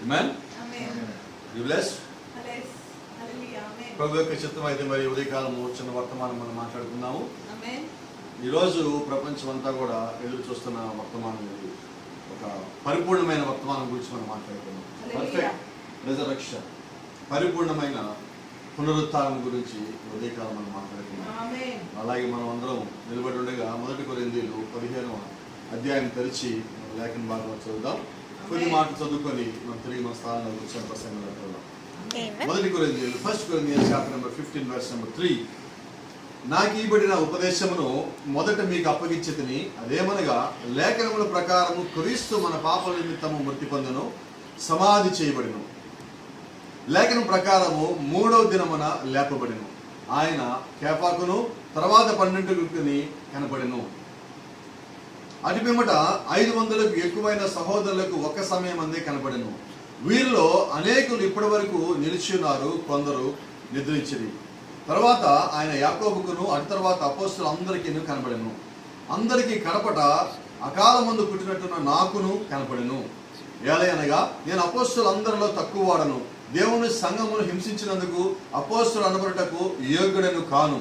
Amen? Amen. You blessed? Hallelujah. Amen. ప్రభు యొక్క చిత్తం అయితే మరి ఉదయకాలము చిన్న వర్తమానం మనం మాట్లాడుకున్నాము Amen. ఈరోజు ప్రపంచం అంతా కూడా ఎదురు చూస్తున్న వర్తమానం ఇది ఒక పరిపూర్ణమైన వర్తమానం గురించి మనం మాట్లాడుకున్నాం Hallelujah. పర్ఫెక్ట్ రిజరక్షన్ పరిపూర్ణమైన పునరుత్థానం గురించి ఉదయకాలం మనం మాట్లాడుకున్నాం Amen. అలాగే మనం అందరం నిలబడి ఉండగా మొదటి కొరిందీలు పదిహేనవ అధ్యాయం తెరిచి మన లేఖన భాగంలో చదువుదాం కొన్ని Amen. మాటలు చదువుకొని మనం తిరిగి మన స్థానంలో కూర్చొని ప్రసంగంలో వెళ్దాం Amen. మొదటి కొరింథీయులు first Corinthians chapter number 15 verse number 3 నాకు ఇవ్వబడిన ఉపదేశమును మొదట మీకు అప్పగించితిని అదేమనగా లేఖనముల ప్రకారము క్రీస్తు మన పాపల నిమిత్తము మృతి పొందను సమాధి చేయబడిను లేఖనం ప్రకారము మూడవ దినమున లేపబడిను ఆయన కేపాకును తర్వాత పన్నెండుగుని కనపడెను అటు పిమ్మట ఐదు వందలకు ఎక్కువైన సహోదరులకు ఒక్క సమయం అందే కనపడెను వీరిలో అనేకులు ఇప్పటి వరకు నిలిచి ఉన్నారు కొందరు నిద్రించిరి తర్వాత ఆయన యాకోబుకును అటు తర్వాత అపోస్తులు అందరికీ కనపడెను అందరికీ కనపట అకాల ముందు పుట్టినట్టున్న నాకును కనపడెను ఏలయనగా నేను అపోస్తులు అందరిలో తక్కువ వాడను దేవుని సంఘమును హింసించినందుకు అపోస్తులు అనబడుటకు యోగ్యుడను కాను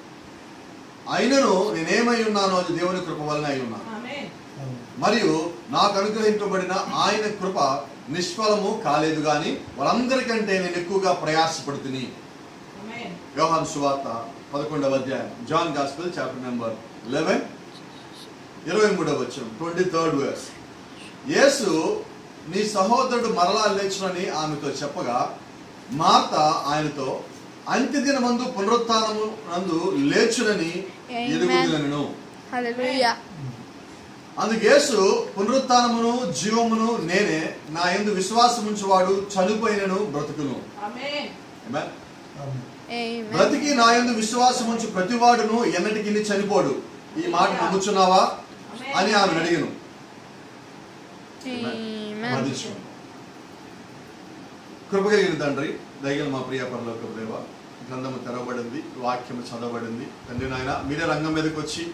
అయినను నేనేమై ఉన్నానో అది దేవుని కృప వలన అయి ఉన్నాను Amen. మరియు నాకు అనుగ్రహింపబడిన ఆయన కృప నిష్ఫలము కాలేదు గాని వాళ్ళందరికంటే నేను ఎక్కువగా ప్రయాసపడుతుని Amen. యోహాన్ సువార్త పదకొండవ అధ్యాయం John gospel chapter number eleven ఇరవై మూడవ వచ్చిన ట్వంటీ థర్డ్ వర్స్ యేసు నీ సహోదరుడు మరలా లేచునని ఆమెతో చెప్పగా మార్త ఆయనతో అంత్యదినమందు పునరుత్థానము నందు లేచునని Amen. ఎరుగుదలను Hallelujah. అందుకు యేసు పునరుత్థానమును జీవమును నేనే నా యందు విశ్వాసం ఉంచువాడు చనిపోయినను బ్రతుకును Amen. Amen? Amen. బ్రతికి నా యందు విశ్వాసం ఉంచు ప్రతివాడును ఎన్నటికి చనిపోడు ఈ మాట నమ్ముచున్నావా అని ఆమె అడిగను Amen. మదించుకును. కృపగలిగిన తండ్రి దయగల మా ప్రియ పరలోక దేవ గ్రంథము తెరవబడింది వాక్యము చదవబడింది తండ్రి నాయన మీరే రంగం మీదకి వచ్చి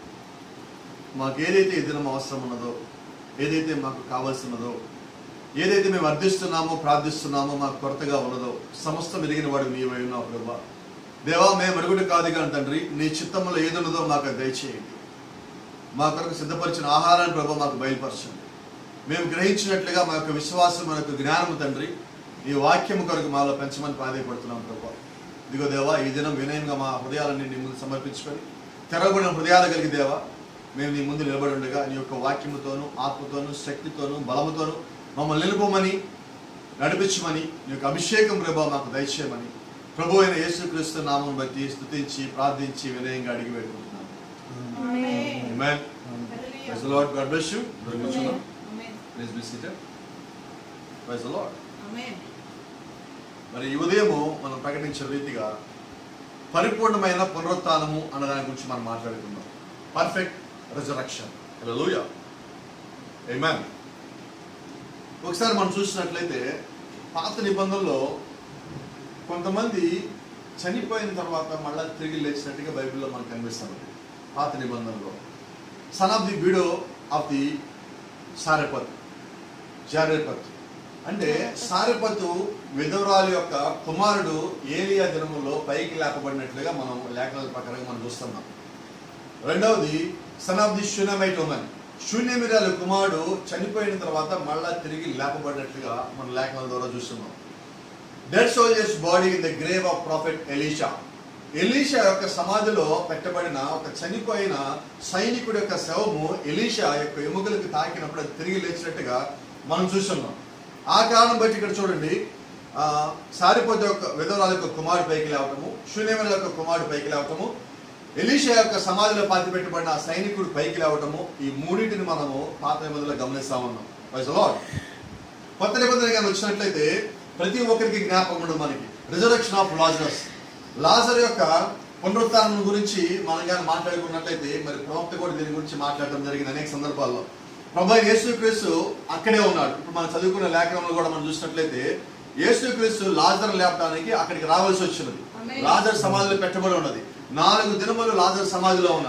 మాకు ఏదైతే ఈ దినం అవసరం ఉన్నదో ఏదైతే మాకు కావాల్సినదో ఏదైతే మేము అర్థిస్తున్నామో ప్రార్థిస్తున్నామో మాకు కొరతగా ఉన్నదో సమస్తం ఎరిగిన వాడు నీవై ఉన్నావు ప్రభా దేవా మేము అడుగుడు కాదు కానీ తండ్రి నీ చిత్తంలో ఏదున్నదో మాకు అది దయచేయండి మా కొరకు సిద్ధపరిచిన ఆహారాన్ని ప్రభా మాకు బయలుపరచండి మేము గ్రహించినట్లుగా మా యొక్క విశ్వాసం మన యొక్క జ్ఞానము తండ్రి ఈ వాక్యము కొరకు మాలో పెంచమని ప్రాధాయపడుతున్నాం ప్రభా ఇదిగో దేవా ఈ దినం వినయంగా మా హృదయాలన్నీ నీ ముందు సమర్పించుకొని తెరవబడిన హృదయాలు కలిగి దేవా మేము నీ ముందు నిలబడి ఉండగా నీ యొక్క వాక్యముతోను ఆత్మతోను శక్తితోను బలముతోను మమ్మల్ని నిలుపమని నడిపించమని నీ యొక్క అభిషేకం ప్రభా మాకు దయచేయమని ప్రభు అయిన యేసుక్రీస్తు నామం బట్టి స్తుతించి ప్రార్థించి వినయంగా అడిగి పెట్టుకుంటున్నాను Amen. Amen. Hallelujah. Praise the Lord. God bless you. Amen. Amen. Please be seated. Praise the Lord. Amen. మరి ఈ ఉదయము మనం ప్రకటించిన రీతిగా పరిపూర్ణమైన పునరుత్థానము అన్న దాని గురించి మనం మాట్లాడుకుందాం పర్ఫెక్ట్ రిజరక్షన్ హల్లెలూయా ఆమేన్ ఒకసారి మనం చూసినట్లయితే పాత నిబంధనలో కొంతమంది చనిపోయిన తర్వాత మళ్ళా తిరిగి లేచినట్టుగా బైబిల్లో మనకు కనిపిస్తుంది పాత నిబంధనలో son of the widow of ది సారెపత్ జారేపత్ అంటే సారెపతు విధవరాలు యొక్క కుమారుడు ఏలియా దినములో పైకి లేపబడినట్లుగా మనం లేఖనాల ప్రకారంగా మనం చూస్తున్నాం రెండవది son of the Shunammite woman శూన్యమిరాలు కుమారుడు చనిపోయిన తర్వాత మళ్ళా తిరిగి లేపబడినట్లుగా మన లేఖనాల ద్వారా చూస్తున్నాం dead soldiers body in the grave of prophet Elisha Elisha యొక్క సమాధిలో పెట్టబడిన ఒక చనిపోయిన సైనికుడి యొక్క శవము ఎలీషా యొక్క ఎముకలకు తాకినప్పుడు అది తిరిగి లేచినట్టుగా మనం చూస్తున్నాం ఆ కారణం బట్టి ఇక్కడ చూడండి ఆ, సారిపోతే యొక్క విధవరాల యొక్క కుమారుడు పైకి లేవటము శూన్యముల యొక్క కుమారుడు పైకి లేవటము ఎలీషా యొక్క సమాధిలో పాతి పెట్టబడిన ఆ సైనికుడు పైకి లేవటము ఈ మూడింటిని మనము పాత నిబంధనలో గమనిస్తా ఉన్నాం Praise the Lord. కొత్త నిబంధన కానీ వచ్చినట్లయితే ప్రతి ఒక్కరికి జ్ఞాపకం ఉండదు మనకి రిజర్వేషన్ ఆఫ్ లాజరస్ లాజర్ యొక్క పునరుత్థానం గురించి మనం కానీ మాట్లాడుకున్నట్లయితే మరి ప్రవక్త కూడా దీని గురించి మాట్లాడడం జరిగింది అనేక సందర్భాల్లో ప్రభు యేసుక్రీస్తు అక్కడే ఉన్నాడు ఇప్పుడు మనం చదువుకున్న లేఖనంలో కూడా మనం చూసినట్లయితే యేసుక్రీస్తు లాజర్ లేపడానికి అక్కడికి రావాల్సి వచ్చినది Amen. లాజర్ సమాధిలో పెట్టబడి ఉన్నది నాలుగు దినములు లాజర్ సమాధిలో ఉన్నాడు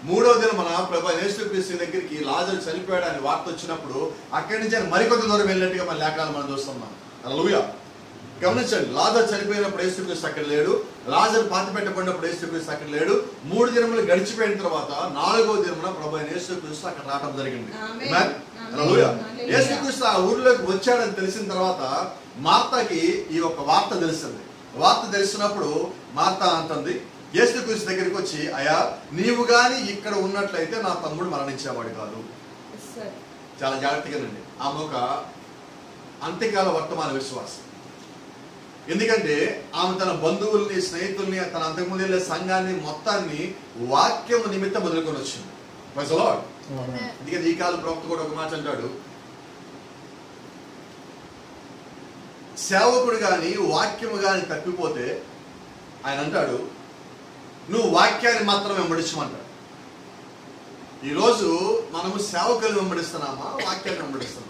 మూడవ దినం మన ప్రభు యేసుక్రీస్తు దగ్గరికి లాజరు చనిపోయాడు అని వార్త వచ్చినప్పుడు అక్కడి నుంచి ఆయన మరికొంత దూరం వెళ్ళినట్టుగా మన లేఖనాలు మనం చూస్తున్నాం అలా గమనించండి లాజర్ చనిపోయినప్పుడు యేసుక్రీస్తు అక్కడ లేడు లాజర్ పాతి పెట్టబడినప్పుడు యేసుక్రీస్తు అక్కడ లేడు మూడు దినములు గడిచిపోయిన తర్వాత నాలుగో దినమున ప్రభు అయిన యేసుక్రీస్తు అక్కడ రావడం జరిగింది ఆమేన్. Amen? ఆమేన్. హల్లెలూయా. హల్లెలూయా. యేసుక్రీస్తు ఆ ఊరిలోకి వచ్చాడని తెలిసిన తర్వాత మార్తకి ఈ ఒక వార్త తెలిసింది వార్త తెలిసినప్పుడు మార్త అంటుంది యేసుక్రీస్తు దగ్గరికి వచ్చి అయా నీవు గాని ఇక్కడ ఉన్నట్లయితే నా తమ్ముడు మరణించేవాడు కాదు Yes, sir. చాలా జాగ్రత్తగానండి ఆమె ఒక అంత్యకాల వర్తమాన విశ్వాసం ఎందుకంటే ఆమె తన బంధువుల్ని స్నేహితుల్ని తన అంతకుముందు వెళ్ళే సంఘాన్ని మొత్తాన్ని వాక్యం నిమిత్తం వదులుకొని వచ్చింది Praise the Lord. ఎందుకంటే ఈ కాల ప్రవక్త కూడా ఒక మాట అంటాడు సేవకుడు గాని వాక్యము గాని తప్పిపోతే ఆయన అంటాడు నువ్వు వాక్యాన్ని మాత్రం వెంబడించమంటాడు ఈరోజు మనము సేవకులు వెంబడిస్తున్నామా వాక్యాన్ని వెంబడిస్తున్నామా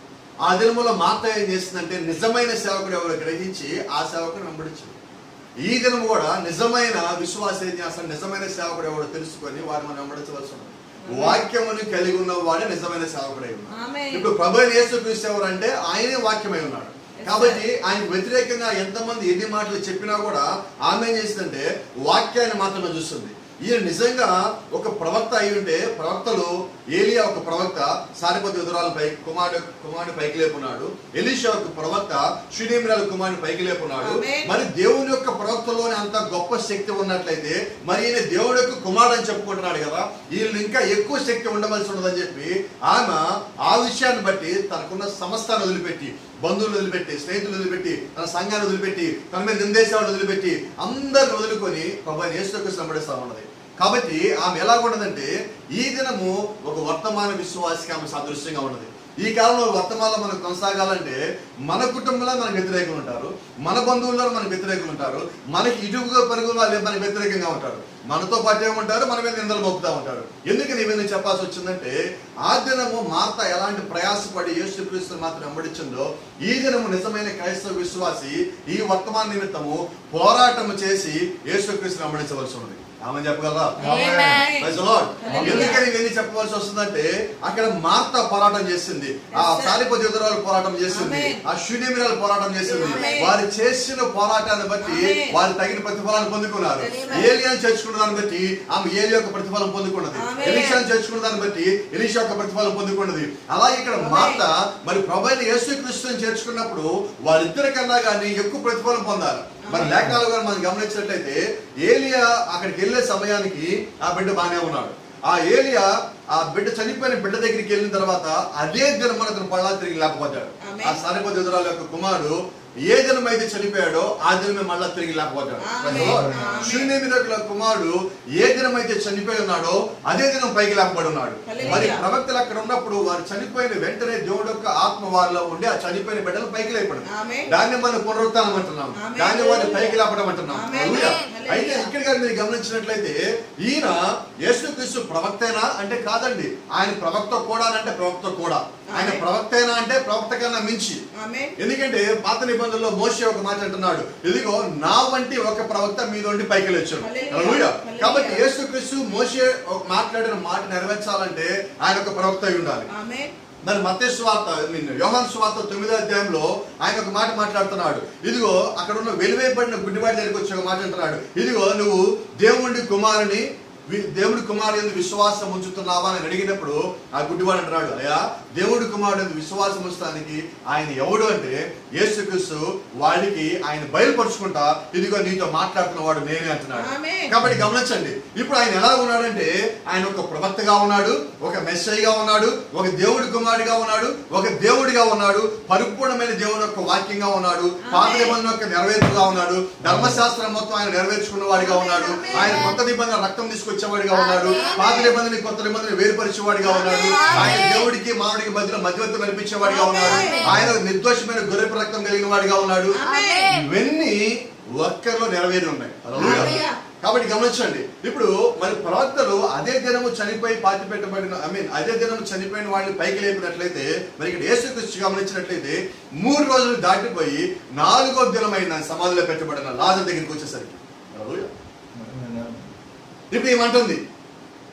ఆ దినములో మాత ఏం చేసిందంటే నిజమైన సేవకుడు ఎవరు గ్రహించి ఆ సేవకుని వెంబడించాడు ఈ దినం కూడా నిజమైన విశ్వాస ఏం చేస్తాడు నిజమైన సేవకుడు ఎవడో తెలుసుకొని వారు మనం వెంబడించవలసి ఉంది వాక్యముని కలిగి ఉన్న వాడే నిజమైన సేవకుడై ఉన్నాడు ఆమేన్. ఇప్పుడు ప్రభు యేసు క్రీస్తు ఎవరు అంటే ఆయనే వాక్యమై ఉన్నాడు కాబట్టి ఆయనకు వ్యతిరేకంగా ఎంతమంది ఎన్ని మాటలు చెప్పినా కూడా ఆమె ఏం చేసిందంటే వాక్యాన్ని మాత్రమే చూస్తుంది ఈయన నిజంగా ఒక ప్రవక్త అయి ఉంటే ప్రవక్తలు ఏలియా ఒక ప్రవక్త సారిపతి ఎదురాలపై కుమారుడు కుమారుడు పైకి లేపున్నాడు ఎలీషా ఒక ప్రవక్త షునేమిరాల కుమారుని పైకి లేపున్నాడు ఆమేన్. మరి దేవుని యొక్క ప్రవక్తలోనే అంత గొప్ప శక్తి ఉన్నట్లయితే మరి ఈయన దేవుడి యొక్క కుమారుడు అని చెప్పుకుంటున్నాడు కదా వీళ్ళు ఇంకా ఎక్కువ శక్తి ఉండవలసి ఉండదని చెప్పి ఆమె ఆ విషయాన్ని బట్టి తనకున్న సమస్తాన్ని వదిలిపెట్టి బంధువులు వదిలిపెట్టి స్నేహితులు వదిలిపెట్టి తన సంఘాన్ని వదిలిపెట్టి తన మీద నిందేశాలను వదిలిపెట్టి అందరిని వదులుకొని ప్రభు యేసుకు సంబడిస్తా ఉన్నది కాబట్టి ఆమె ఎలా ఉన్నదంటే ఈ దినము ఒక వర్తమాన విశ్వాసికి ఆమె సాదృశ్యంగా ఉన్నది ఈ కాలంలో వర్తమానంలో మనం కొనసాగాలంటే మన కుటుంబంలో మనకు వ్యతిరేకులు ఉంటారు మన బంధువుల్లో మనకు వ్యతిరేకులు ఉంటారు మనకి ఇటుగా పరుగుల వాళ్ళు మనకి వ్యతిరేకంగా ఉంటారు మనతో పాటు ఏమంటారు మన మీద నిందలు మోపుతా ఉంటారు ఎందుకు నీ మీద చెప్పాల్సి వచ్చిందంటే ఆ దినము మాత ఎలాంటి ప్రయాసపడి యేసుక్రీస్తుని మాత్రం వెంబడించిందో ఈ దినము నిజమైన క్రైస్తవ విశ్వాసి ఈ వర్తమాన నిమిత్తము పోరాటము చేసి యేసుక్రీస్తుని వెంబడించవలసి ఉన్నది ఆమె చెప్పగలరా Amen. Praise the Lord. Hallelujah. ఎందుకని ఇవన్నీ చెప్పవలసి వస్తుందంటే అక్కడ మార్త పోరాటం చేసింది ఆ Yes, sir. సాలిపతి ఎదురాలు పోరాటం చేసింది Amen. ఆ శూన్యమిరాలు పోరాటం చేసింది Amen. వారు చేసిన పోరాటాన్ని బట్టి Amen. వారు తగిన ప్రతిఫలాన్ని పొందుకున్నారు Amen. ఏలియాను చేర్చుకున్న దాన్ని బట్టి ఆమె ఏలి యొక్క ప్రతిఫలం పొందుకున్నది Amen. ఎలిషాను చేర్చుకున్న దాన్ని బట్టి ఎలిషా యొక్క ప్రతిఫలం పొందుకున్నది అలాగే ఇక్కడ Amen. మార్త మరి ప్రభైన యేసుక్రీస్తుని చేర్చుకున్నప్పుడు వారిద్దరి కన్నా కానీ ఎక్కువ ప్రతిఫలం పొందారు మరి Amen. లేఖనాలు కూడా మనం గమనించినట్లయితే ఏలియా అక్కడికి వెళ్ళే సమయానికి ఆ బిడ్డ బాగానే ఉన్నాడు ఆ ఏలియా ఆ బిడ్డ చనిపోయిన బిడ్డ దగ్గరికి వెళ్ళిన తర్వాత అదే దినం అతను పళ్ళా తిరిగి లేకపోతాడు Amen. ఆ సరిపతి ఎదురాల యొక్క కుమారుడు ఏ దినం అయితే చనిపోయాడో ఆ దినమే మళ్ళా తిరిగి లేకపోతాడు Amen. Amen. శూన్యమిరకుల కుమారుడు ఏ దినం అయితే చనిపోయి ఉన్నాడో అదే దినం పైకి లేపబడి ఉన్నాడు Hallelujah. మరి ప్రవక్తలు అక్కడ ఉన్నప్పుడు వారు చనిపోయిన వెంటనే దేవుడు యొక్క ఆత్మ వారిలో ఉండి ఆ చనిపోయిన బిడ్డలు పైకి లేపడం Amen. దాన్ని మనం పునరుత్నం అంటున్నాం Amen. దాన్ని వారిని పైకి లేపడం అంటున్నాం Amen. హల్లెలూయా. Hallelujah. అయితే ఇక్కడ గారు మీరు గమనించినట్లయితే ఈయన యేసుక్రీస్తు ప్రవక్తేనా అంటే కాదండి ఆయన ప్రవక్త కూడా అంటే ప్రవక్త కూడా ఆయన Amen. ప్రవక్తేనా అంటే ప్రవక్త కన్నా మించి ఆమేన్. ఎందుకంటే పాత నిబంధనలో మోషే ఒక మాట అంటున్నాడు ఇదిగో నా వంటి ఒక ప్రవక్త మీద ఉండి పైకి లేచాడు Hallelujah. హల్లెలూయా. Hallelujah. కాబట్టి యేసుక్రీస్తు మోషే ఒక మాట్లాడిన మాట నెరవేర్చాలంటే ఆయన ఒక ప్రవక్త అయి ఉండాలి ఆమేన్. మరి మత్తే స్వార్త యోహాన్ స్వార్త తొమ్మిదో అధ్యాయంలో ఆయన ఒక మాట మాట్లాడుతున్నాడు ఇదిగో అక్కడ ఉన్న వెలువైపడిన గుడ్డివాడి దగ్గరికి వచ్చి ఒక మాట అంటున్నాడు ఇదిగో నువ్వు దేవుడి కుమారుని వి- దేవుడి కుమారు ఎందు విశ్వాసం ఉంచుతున్నావా అని అడిగినప్పుడు ఆ గుడ్డివాడు అంటున్నాడు అయ్యా దేవుడి కుమారుడు ఎందు విశ్వాసం ఉంచడానికి ఆయన ఎవడు అంటే యేసుక్రీస్తు వాడికి ఆయన బయలుపరుచుకుంటా ఇదిగో నీతో మాట్లాడుతున్న వాడు నేనే అంటున్నాడు ఆమేన్. కాబట్టి గమనించండి ఇప్పుడు ఆయన ఎలా ఉన్నాడంటే ఆయన ఒక ప్రవక్తగా ఉన్నాడు ఒక మెస్సైగా ఉన్నాడు ఒక దేవుడి కుమారుడిగా ఉన్నాడు ఒక దేవుడిగా ఉన్నాడు పరిపూర్ణమైన దేవుని యొక్క వాక్యంగా ఉన్నాడు పాత నిబంధన యొక్క నెరవేర్పుగా ఉన్నాడు ధర్మశాస్త్రం మొత్తం ఆయన నెరవేర్చుకున్న వాడిగా ఉన్నాడు ఆమేన్. ఆయన కొత్త నిబంధన రక్తం తీసుకొచ్చేవాడిగా ఉన్నాడు ఆమేన్. పాత నిబంధన కొత్త నిబంధన వేరుపరిచేవాడిగా ఉన్నాడు ఆమేన్. ఆయన దేవుడికి మానవుడికి మధ్యలో మధ్యవర్తి నడిపించేవాడిగా ఉన్నాడు ఆమేన్. ఆయన నిర్దోషమైన గొర్రెపు రక్తం కలిగిన వాడిగా ఉన్నాడు ఆమేన్. ఇవన్నీ ఒక్కరిలో నెరవేరి ఉన్నాయి హల్లెలూయా. హల్లెలూయా. కాబట్టి గమనించండి ఇప్పుడు మరి ప్రవక్తలు అదే దినము చనిపోయి పాతి పెట్టబడిన ఐ మీన్ అదే దినము చనిపోయిన వాళ్ళని పైకి లేపినట్లయితే మరి ఇక్కడ యేసుక్రీస్తు గమనించినట్లయితే మూడు రోజులు దాటిపోయి నాలుగో దినమైన సమాధిలో పెట్టబడిన లాజర్ దగ్గరికి వచ్చేసరికి హల్లెలూయా. ఇప్పుడు ఏమంటుంది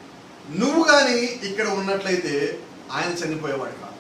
నువ్వు కానీ ఇక్కడ ఉన్నట్లయితే ఆయన చనిపోయేవాడు కాదు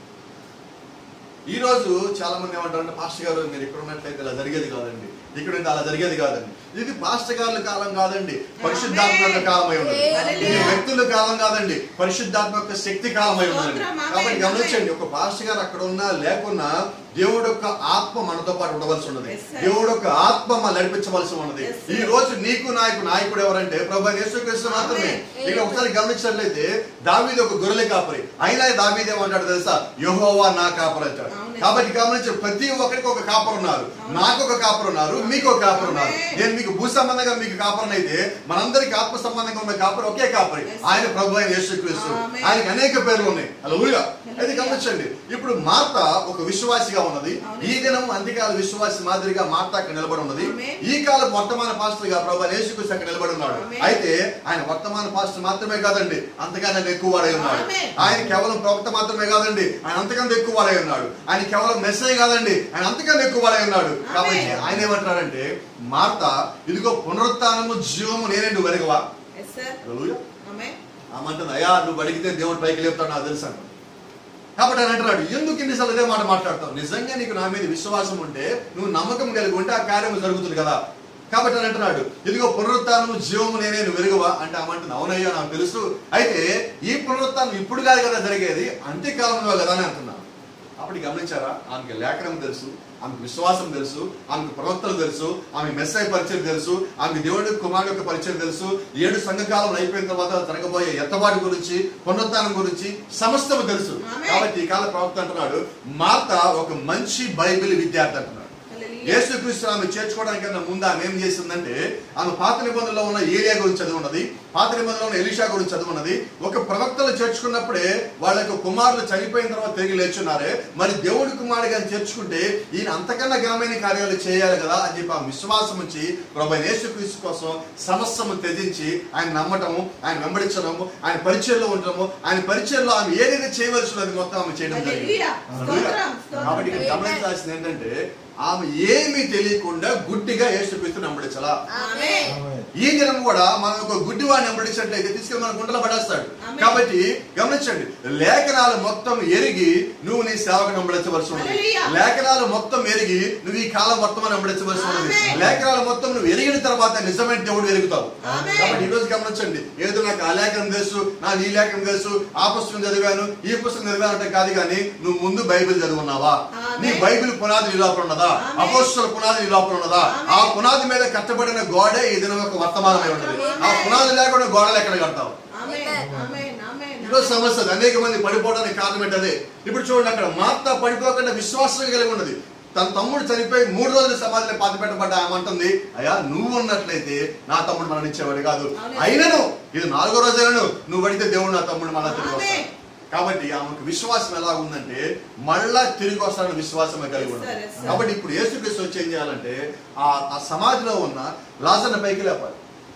ఈ రోజు చాలా మంది ఏమంటారంటే పాస్టర్ గారు మీరు ఇక్కడ ఉన్నట్లయితే ఇలా జరిగేది కాదండి ఇక్కడ ఉంటే అలా జరిగేది కాదండి ఇది పాస్టర్ గారుల కాలం కాదండి పరిశుద్ధాత్మ యొక్క కాలం అయి ఉన్నది ఆమేన్. ఇది వ్యక్తుల కాలం కాదండి పరిశుద్ధాత్మ యొక్క శక్తి కాలం అయి ఉన్నది స్తోత్రం, ఆమేన్, కాబట్టి ఆమేన్. గమనించండి ఒక పాస్టర్ గారు అక్కడ ఉన్నా లేకున్నా దేవుడు యొక్క ఆత్మ మనతో పాటు ఉండవలసి ఉన్నది Yes, sir. దేవుడు యొక్క ఆత్మ మనం నడిపించవలసి ఉన్నది Yes, sir. ఈ రోజు నీకు నాయకు నాయకుడు ఎవరంటే ప్రభు యేసుక్రీస్తు మాత్రమే ఆమేన్. ఇక ఒకసారి గమనించినట్లయితే దావీదు ఒక గొర్రెల కాపరి అయినా దావీదు ఏమంటాడు తెలుసా యెహోవా నా కాపరి అంటాడు అవును. కాబట్టి గమనించండి ప్రతి ఒక్కరికి ఒక కాపరు ఉన్నారు అవును. నాకు ఒక కాపరు ఉన్నారు మీకు ఒక కాపరు ఉన్నారు ఆమేన్. నేను మీకు భూ సంబంధంగా మీకు కాపరని అయితే మనందరికి ఆత్మ సంబంధంగా ఉన్న కాపరు ఒకే కాపరి Yes, sir. ఆయన ప్రభు అయిన యేసుక్రీస్తు ఆమేన్. ఆయనకి అనేక పేర్లు ఉన్నాయి అలా అయితే Hallelujah. గమనించండి ఇప్పుడు మార్త ఒక విశ్వాసిగా ఉన్నది అవును. ఈ దినం అంత్యకాల విశ్వాసి మాదిరిగా మార్త అక్కడ నిలబడి ఉన్నది ఆమేన్. ఈ కాలం వర్తమాన పాస్టర్ గా ప్రభు యేసుక్రీస్తు అక్కడ నిలబడి ఉన్నాడు ఆమేన్. అయితే ఆయన వర్తమాన పాస్టర్ మాత్రమే కాదండి అంతకన్నా ఎక్కువ వాడై ఉన్నాడు ఆమేన్. ఆయన కేవలం ప్రవక్త మాత్రమే కాదండి ఆయన అంతకన్నా ఎక్కువ వాడై ఉన్నాడు ఆయన కేవలం మెస్సే కాదండి ఆయన అంతకన్నా ఎక్కువ వాడై ఉన్నాడు ఆమేన్. కాబట్టి ఆయన ఏమంటాడంటే మార్త ఇదిగో పునరుత్నము జీవము నేనే నువ్వు వెరగవా ఎస్ సార్ హల్లెలూయా. ఆమేన్ ఆమంటుంది అయ్యా నువ్వు అడిగితే దేవుడు పైకి లేపుతాడు నాకు తెలుసు అంటాడు కాబట్టి ఆయన అంటున్నాడు ఎందుకు ఇన్నిసార్లు ఇదే మాట మాట్లాడతావు నిజంగా నీకు నా మీద విశ్వాసం ఉంటే నువ్వు నమ్మకం కలిగి ఉంటే ఆ కార్యం జరుగుతుంది కదా కాబట్టి ఆయన అంటున్నాడు ఇదిగో పునరుత్నము జీవము నేనే నువ్వు వెలుగువా అంటే ఆమంటుంది అవునయ్యా నాకు తెలుసు అయితే ఈ పునరుత్నం ఇప్పుడు కాదు కదా జరిగేది అంత్యకాలంలో కదా అని అంటున్నాను అప్పుడు గమనించారా ఆమెకి లేఖనం తెలుసు ఆమెకు విశ్వాసం తెలుసు ఆమెకు ప్రవక్తలు తెలుసు ఆమె మెస్సై పరిచయం తెలుసు ఆమె దేవుడి కుమారుడు యొక్క పరిచయం తెలుసు ఏడు సంఘకాలం అయిపోయిన తర్వాత జరగబోయే ఎత్తబాటు గురించి పునరుత్నం గురించి సమస్తము తెలుసు ఆమేన్. కాబట్టి ఈ కాల ప్రవక్త అంటున్నాడు మార్త ఒక మంచి బైబిల్ విద్యార్థి అంటున్నాడు హల్లెలూయా యేసుక్రీస్తు ఆమె చేర్చుకోవడానికన్నా ముందు ఆమె ఏం చేసిందంటే ఆమె పాత నిబంధనలో ఉన్న ఏలియా గురించి చదువున్నది పాత నిబంధనలో ఉన్న ఎలీషా గురించి చదువున్నది ఒక ప్రవక్తలు చేర్చుకున్నప్పుడే వాళ్ళ యొక్క కుమారులు చనిపోయిన తర్వాత తిరిగి లేచున్నారే మరి దేవుడి కుమారుడిగా చేర్చుకుంటే ఈయన అంతకన్నా ఘనమైన కార్యాలు చేయాలి కదా అని చెప్పి ఆ విశ్వాసం ఉంచి ప్రభు అయిన యేసుక్రీస్తు కోసం సమస్యము త్యజించి ఆయన నమ్మటము ఆయన వెంబడించడము ఆయన పరిచయంలో ఉండటము ఆయన పరిచయంలో ఆమె ఏదైతే చేయవలసినది మొత్తం ఆమె చేయడం జరిగింది హల్లెలూయా స్తోత్రం కాబట్టి ఇక్కడ స్తోత్రం గమనించాల్సింది ఏంటంటే ఆమె ఏమీ తెలియకుండా గుడ్డిగా యేసుక్రీస్తు నమ్మడించలా ఆమేన్ ఈ దినం కూడా మనం ఒక గుడ్డి వాడిని వెంబడించినట్లయితే తీసుకెళ్ళి మన గుండెలో పడేస్తాడు ఆమేన్. కాబట్టి గమనించండి లేఖనాలు మొత్తం ఎరిగి నువ్వు నీ సేవకు వెంబడించవలసి ఉన్నది హల్లెలూయా. లేఖనాలు మొత్తం ఎరిగి నువ్వు ఈ కాలం వర్తమానం వెంబడించవలసి ఉన్నది ఆమేన్. లేఖనాలు మొత్తం నువ్వు ఎరిగిన తర్వాత నిజమైన దేవుడు ఎరుగుతావు ఆమేన్. కాబట్టి ఈ రోజు గమనించండి ఏదో నాకు ఆ లేఖనం తెలుసు నాకు ఈ లేఖనం తెలుసు ఆ పుస్తకం చదివాను ఈ పుస్తకం చదివాను అంటే కాదు కానీ నువ్వు ముందు బైబిల్ చదువున్నావా ఆమేన్. నీ బైబిల్ పునాది నీ లోపల ఉన్నదా ఆమేన్. అపోస్తుల పునాది నీ లోపల ఉన్నదా ఆమేన్. ఆ పునాది మీద కట్టబడిన గోడే ఈ దినం ఒక వర్తమానమై ఉన్నది ఆ ఆమేన్. పునాది లేకుండా గోడలు ఎక్కడ కడతావు ఆమేన్ ఆమేన్ ఆమేన్ ఈరోజు సమస్య అది. అనేక మంది పడిపోవడానికి కారణం ఏంటది ఇప్పుడు చూడండి అక్కడ మార్త పడిపోకుండా విశ్వాసం కలిగి ఉన్నది తన తమ్ముడు చనిపోయి మూడు రోజులు సమాధిలో పాతి పెట్టబడ్డ ఆమె అంటుంది అయ్యా నువ్వు ఉన్నట్లయితే నా తమ్ముడు మరణించేవాడు కాదు అవును. అయినను ఇది నాలుగో రోజైనను నువ్వు అడిగితే దేవుడు నా తమ్ముడు మళ్ళా తిరిగి వస్తాడు ఆమేన్. కాబట్టి ఆమెకు విశ్వాసం ఎలా ఉందంటే మళ్ళా తిరిగి వస్తాడని విశ్వాసమే కలిగి Yes, ఉన్నది sir, yes, sir. కాబట్టి ఇప్పుడు యేసుక్రీస్తు వచ్చి ఏం చేయాలంటే ఆ ఆ సమాధిలో ఉన్న లాజర్ని పైకి లేపాలి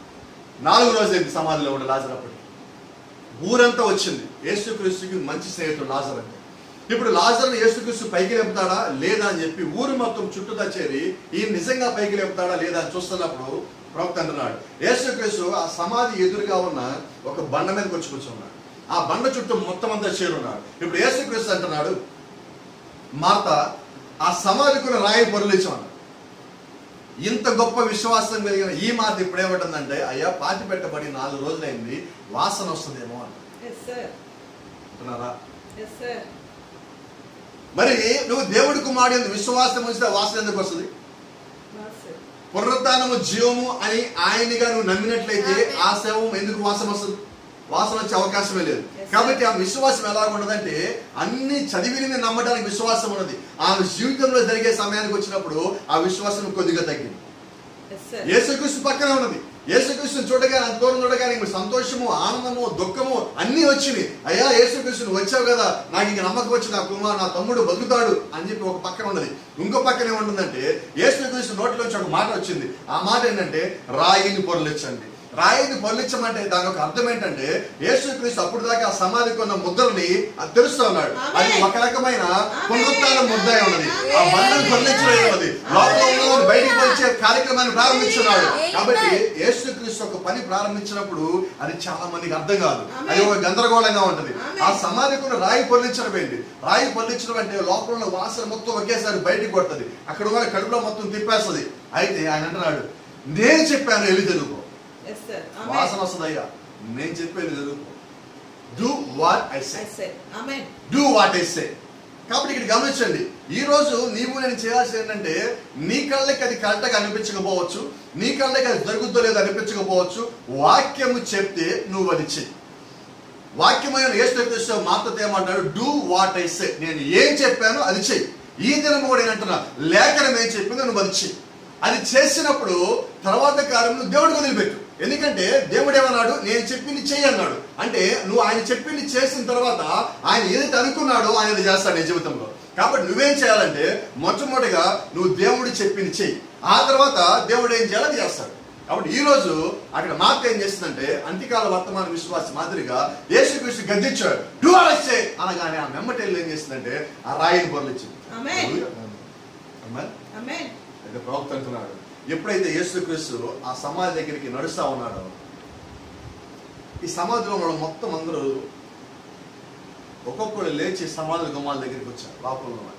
నాలుగు రోజులైంది సమాధిలో ఉన్న లాజర్ అప్పటికి ఊరంతా వచ్చింది యేసుక్రీస్తుకి మంచి స్నేహితుడు లాజర్ అంటే ఇప్పుడు లాజర్ని యేసుక్రీస్తు పైకి లేపుతాడా లేదా అని చెప్పి ఊరు మొత్తం చుట్టూతా చేరి ఈయన నిజంగా పైకి లేపుతాడా లేదా అని చూస్తున్నప్పుడు ప్రవక్త అంటున్నాడు యేసుక్రీస్తు ఆ సమాధి ఎదురుగా ఉన్న ఒక బండ మీదకి వచ్చి కూర్చున్నాడు ఆ బండ చుట్టూ మొత్తం అంతా చేరున్నాడు ఇప్పుడు యేసుక్రీస్తు అంటున్నాడు మార్త ఆ సమాధికున్న రాయి పొరలించమన్నాడు ఇంత గొప్ప విశ్వాసం కలిగిన ఈ మాట ఇప్పుడు ఏమంటుందంటే అయ్యా పాతి పెట్టబడి నాలుగు రోజులైంది వాసన వస్తుందేమో అంట ఎస్ సార్ అంటున్నారా ఎస్ సార్ మరి నువ్వు దేవుడి కుమారుడు ఎందు విశ్వాసం ఉంచితే వాసన ఎందుకు వస్తుంది సార్ పునరుత్నము జీవము అని ఆయనగా నువ్వు నమ్మినట్లయితే ఆ శవం ఎందుకు వాసన వస్తుంది వాసన వచ్చే అవకాశమే లేదు Yes, sir. కాబట్టి ఆ విశ్వాసం ఎలా ఉన్నదంటే అన్ని చదివిని నమ్మడానికి విశ్వాసం ఉన్నది ఆమె జీవితంలో జరిగే సమయానికి వచ్చినప్పుడు ఆ విశ్వాసం కొద్దిగా తగ్గింది ఎస్ సార్ యేసుక్రీస్తు పక్కనే ఉన్నది యేసుక్రీస్తుని చూడగానే అంత దూరం చూడగానే మీకు సంతోషము ఆనందము దుఃఖము అన్నీ వచ్చినాయి అయ్యా యేసుక్రీస్తుని వచ్చావు కదా నాకు ఇక నమ్మకం వచ్చి నా కుమార్ నా తమ్ముడు బతుకుతాడు అని చెప్పి ఒక పక్కన ఉన్నది ఇంకో పక్కన ఏముంటుందంటే యేసుక్రీస్తు నోటిలోంచి ఒక మాట వచ్చింది ఆ మాట ఏంటంటే రాయిని పొరలిచ్చండి రాయిని పొరలిచ్చమంటే దాని ఒక అర్థం ఏంటంటే యేసుక్రీస్తు అప్పుడు దాకా ఆ సమాధికి ఉన్న ముద్రని అది తెలుస్తూ ఉన్నాడు అది ఒక రకమైన పునరుత్థాన ముద్ద అయి ఉన్నది ఆ బండను పొరలించడం ఉన్నది లోపల ఉన్నది బయటికి వచ్చే కార్యక్రమాన్ని ప్రారంభించున్నాడు Amen. కాబట్టి యేసుక్రీస్తు ఒక పని ప్రారంభించినప్పుడు అది చాలా మందికి అర్థం కాదు Amen. అది ఒక గందరగోళంగా ఉంటది Amen. ఆ సమాధికుడు రాయి పొల్లించడం ఏంటి రాయి పొల్లించడం అంటే లోపల ఉన్న వాసన మొత్తం ఒకేసారి బయటికి కొడుతుంది అక్కడ ఉన్న కడుపులో మొత్తం తిప్పేస్తుంది అయితే ఆయన అంటున్నాడు నేను చెప్పాను వెళ్ళి తెలుగు Yes, sir. వాసన Amen. వస్తుంది అయ్యా నేను చెప్పేది Telugu do what I say I said, Amen. Do what I say కాబట్టి ఇక్కడ గమనించండి ఈ రోజు నీవు నేను చేయాల్సింది ఏంటంటే నీ కళ్ళకి అది కరెక్ట్గా అనిపించకపోవచ్చు నీ కళ్ళకి అది జరుగుద్దో లేదో అనిపించకపోవచ్చు వాక్యము చెప్తే నువ్వు అది చెయ్యి వాక్యమైన ఏసు మాతో ఏమంటాడు డూ వాట్ ఐ సే నేను ఏం చెప్పానో అది చెయ్యి ఈ దినం కూడా ఏంటంటున్నా లేఖనం ఏం చెప్పిందో నువ్వు అది చెయ్యి అది చేసినప్పుడు తర్వాత కార్యం నువ్వు దేవుడికి వదిలిపెట్టు ఎందుకంటే దేవుడు ఏమన్నాడు నేను చెప్పింది చెయ్యి అన్నాడు అంటే నువ్వు ఆయన చెప్పింది చేసిన తర్వాత ఆయన ఏదైతే అనుకున్నాడో ఆయన అది చేస్తాడు నీ జీవితంలో కాబట్టి నువ్వేం చేయాలంటే మొట్టమొదటిగా నువ్వు దేవుడు చెప్పింది చెయ్యి ఆ తర్వాత దేవుడు ఏం చేయాలో అది చేస్తాడు కాబట్టి ఈ రోజు అక్కడ మాత ఏం చేస్తుందంటే అంత్యకాల వర్తమాన విశ్వాస మాదిరిగా యేసుక్రీస్తు గద్దించాడు డూ అలస్సే అనగానే ఆ మెమ్మటేళ్ళు ఏం చేస్తుందంటే ఆ రాయిని పొరలిచ్చింది Amen. Amen. Amen. అయితే ప్రవక్త అంటున్నాడు ఎప్పుడైతే యేసుక్రీస్తు ఆ సమాధి దగ్గరికి నడుస్తా ఉన్నాడో ఈ సమాధిలో ఉన్న మొత్తం అందరూ ఒక్కొక్కడు లేచి సమాధి గుమ్మాల దగ్గరికి వచ్చారు లోపల ఉన్నవాడు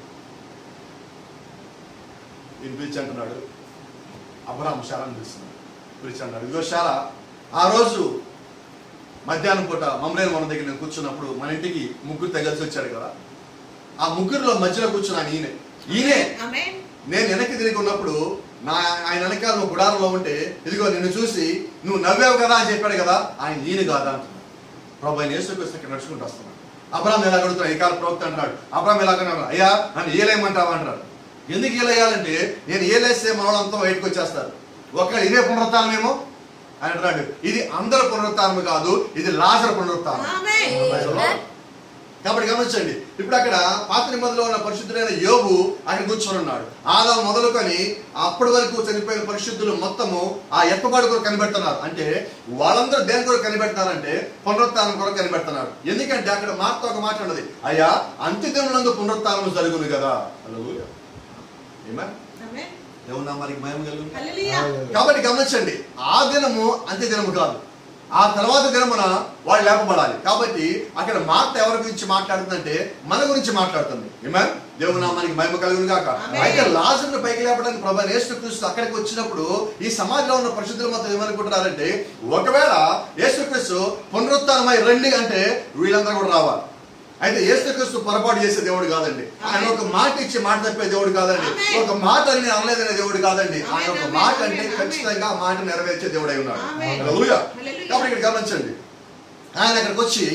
ఈయన పిలిచి అంటున్నాడు అబ్రాహం శారాన్ని పిలుస్తున్నాడు పిలిచి అంటాడు ఇదిగో శారా ఆ రోజు మధ్యాహ్నం పూట మమ్మలేని మన దగ్గర నేను కూర్చున్నప్పుడు మన ఇంటికి ముగ్గురు తగలిసి వచ్చాడు కదా ఆ ముగ్గురులో మధ్యలో కూర్చున్నాను ఈయనే ఈయనే Amen. నేను వెనక్కి తిరిగి ఉన్నప్పుడు నా ఆయన వెనకాల నువ్వు గుడారంలో ఉంటే ఇదిగో నిన్ను చూసి నువ్వు నవ్వావు కదా అని చెప్పాడు కదా ఆయన ఈయన కాదా అంటున్నాడు ప్రభు ఆయన యేసుక్రీస్తు ఇక్కడ నడుచుకుంటూ వస్తున్నాడు అబ్రామ్ ఎలా అడుగుతున్నాడు ఈ కాల ప్రవక్త అంటున్నాడు అబ్రామ్ ఎలా అన్నాడు అయ్యా నన్ను ఏలేయమంటావా అంటాడు ఎందుకు ఏలేయాలంటే నేను ఏలేస్తే మనోళ్ళంతా బయటకు వచ్చేస్తారు ఒకళ్ళు ఇదే పునరుత్నమేమో అని అంటున్నాడు ఇది అందరి పునరుత్నం కాదు ఇది Lazar పునరుత్నం Amen. Praise the Lord. కాబట్టి గమనించండి ఇప్పుడు అక్కడ పాత నిబంధనలో ఉన్న పరిశుద్ధులైన యోబు అక్కడ కూర్చొని ఉన్నాడు ఆదాం మొదలుకొని అప్పటి వరకు చనిపోయిన పరిశుద్ధులు మొత్తము ఆ ఎప్పబాడు కొరకు కనిపెడుతున్నారు అంటే వాళ్ళందరూ దేని కొరకు కనిపెడుతున్నారంటే పునరుత్నం కొరకు కనిపెడుతున్నారు ఎందుకంటే అక్కడ మాట ఒక మాట ఉన్నది అయ్యా అంత్యదినందు పునరుత్నం జరుగును కదా హల్లెలూయా ఏమా Amen. ఏమన్నా మరి మహిమ కలుగును Hallelujah. కాబట్టి గమనించండి ఆ దినము అంత్య దినము కాదు ఆ తర్వాత దినమున వాళ్ళు లేపబడాలి కాబట్టి అక్కడ మాట ఎవరి గురించి మాట్లాడుతుందంటే మన గురించి మాట్లాడుతుంది ఏమన్ దేవుడు నామానికి మహిమ కలుగును గాక Amen. అయితే లాజర్ను పైకి లేపడానికి ప్రభా యేసుక్రీస్తు అక్కడికి వచ్చినప్పుడు ఈ సమాజంలో ఉన్న పరిశుద్ధుల మొత్తం ఏమనుకుంటున్నారంటే ఒకవేళ యేసుక్రీస్తు పునరుత్నమై రండి అంటే వీళ్ళందరూ కూడా రావాలి అయితే యేసుక్రీస్తు పొరపాటు చేసే దేవుడు కాదండి ఆయన ఒక మాట ఇచ్చి మాట తప్పే దేవుడు కాదండి Amen. ఒక మాట అని నేను అనలేదనే దేవుడు కాదండి ఆయన ఒక Amen, మాట amen, అంటే amen, ఖచ్చితంగా ఆ మాట నెరవేర్చే దేవుడై ఉన్నాడు Amen. హల్లెలూయా. Hallelujah. కాబట్టి ఇక్కడ గమనించండి ఆయన అక్కడికి వచ్చి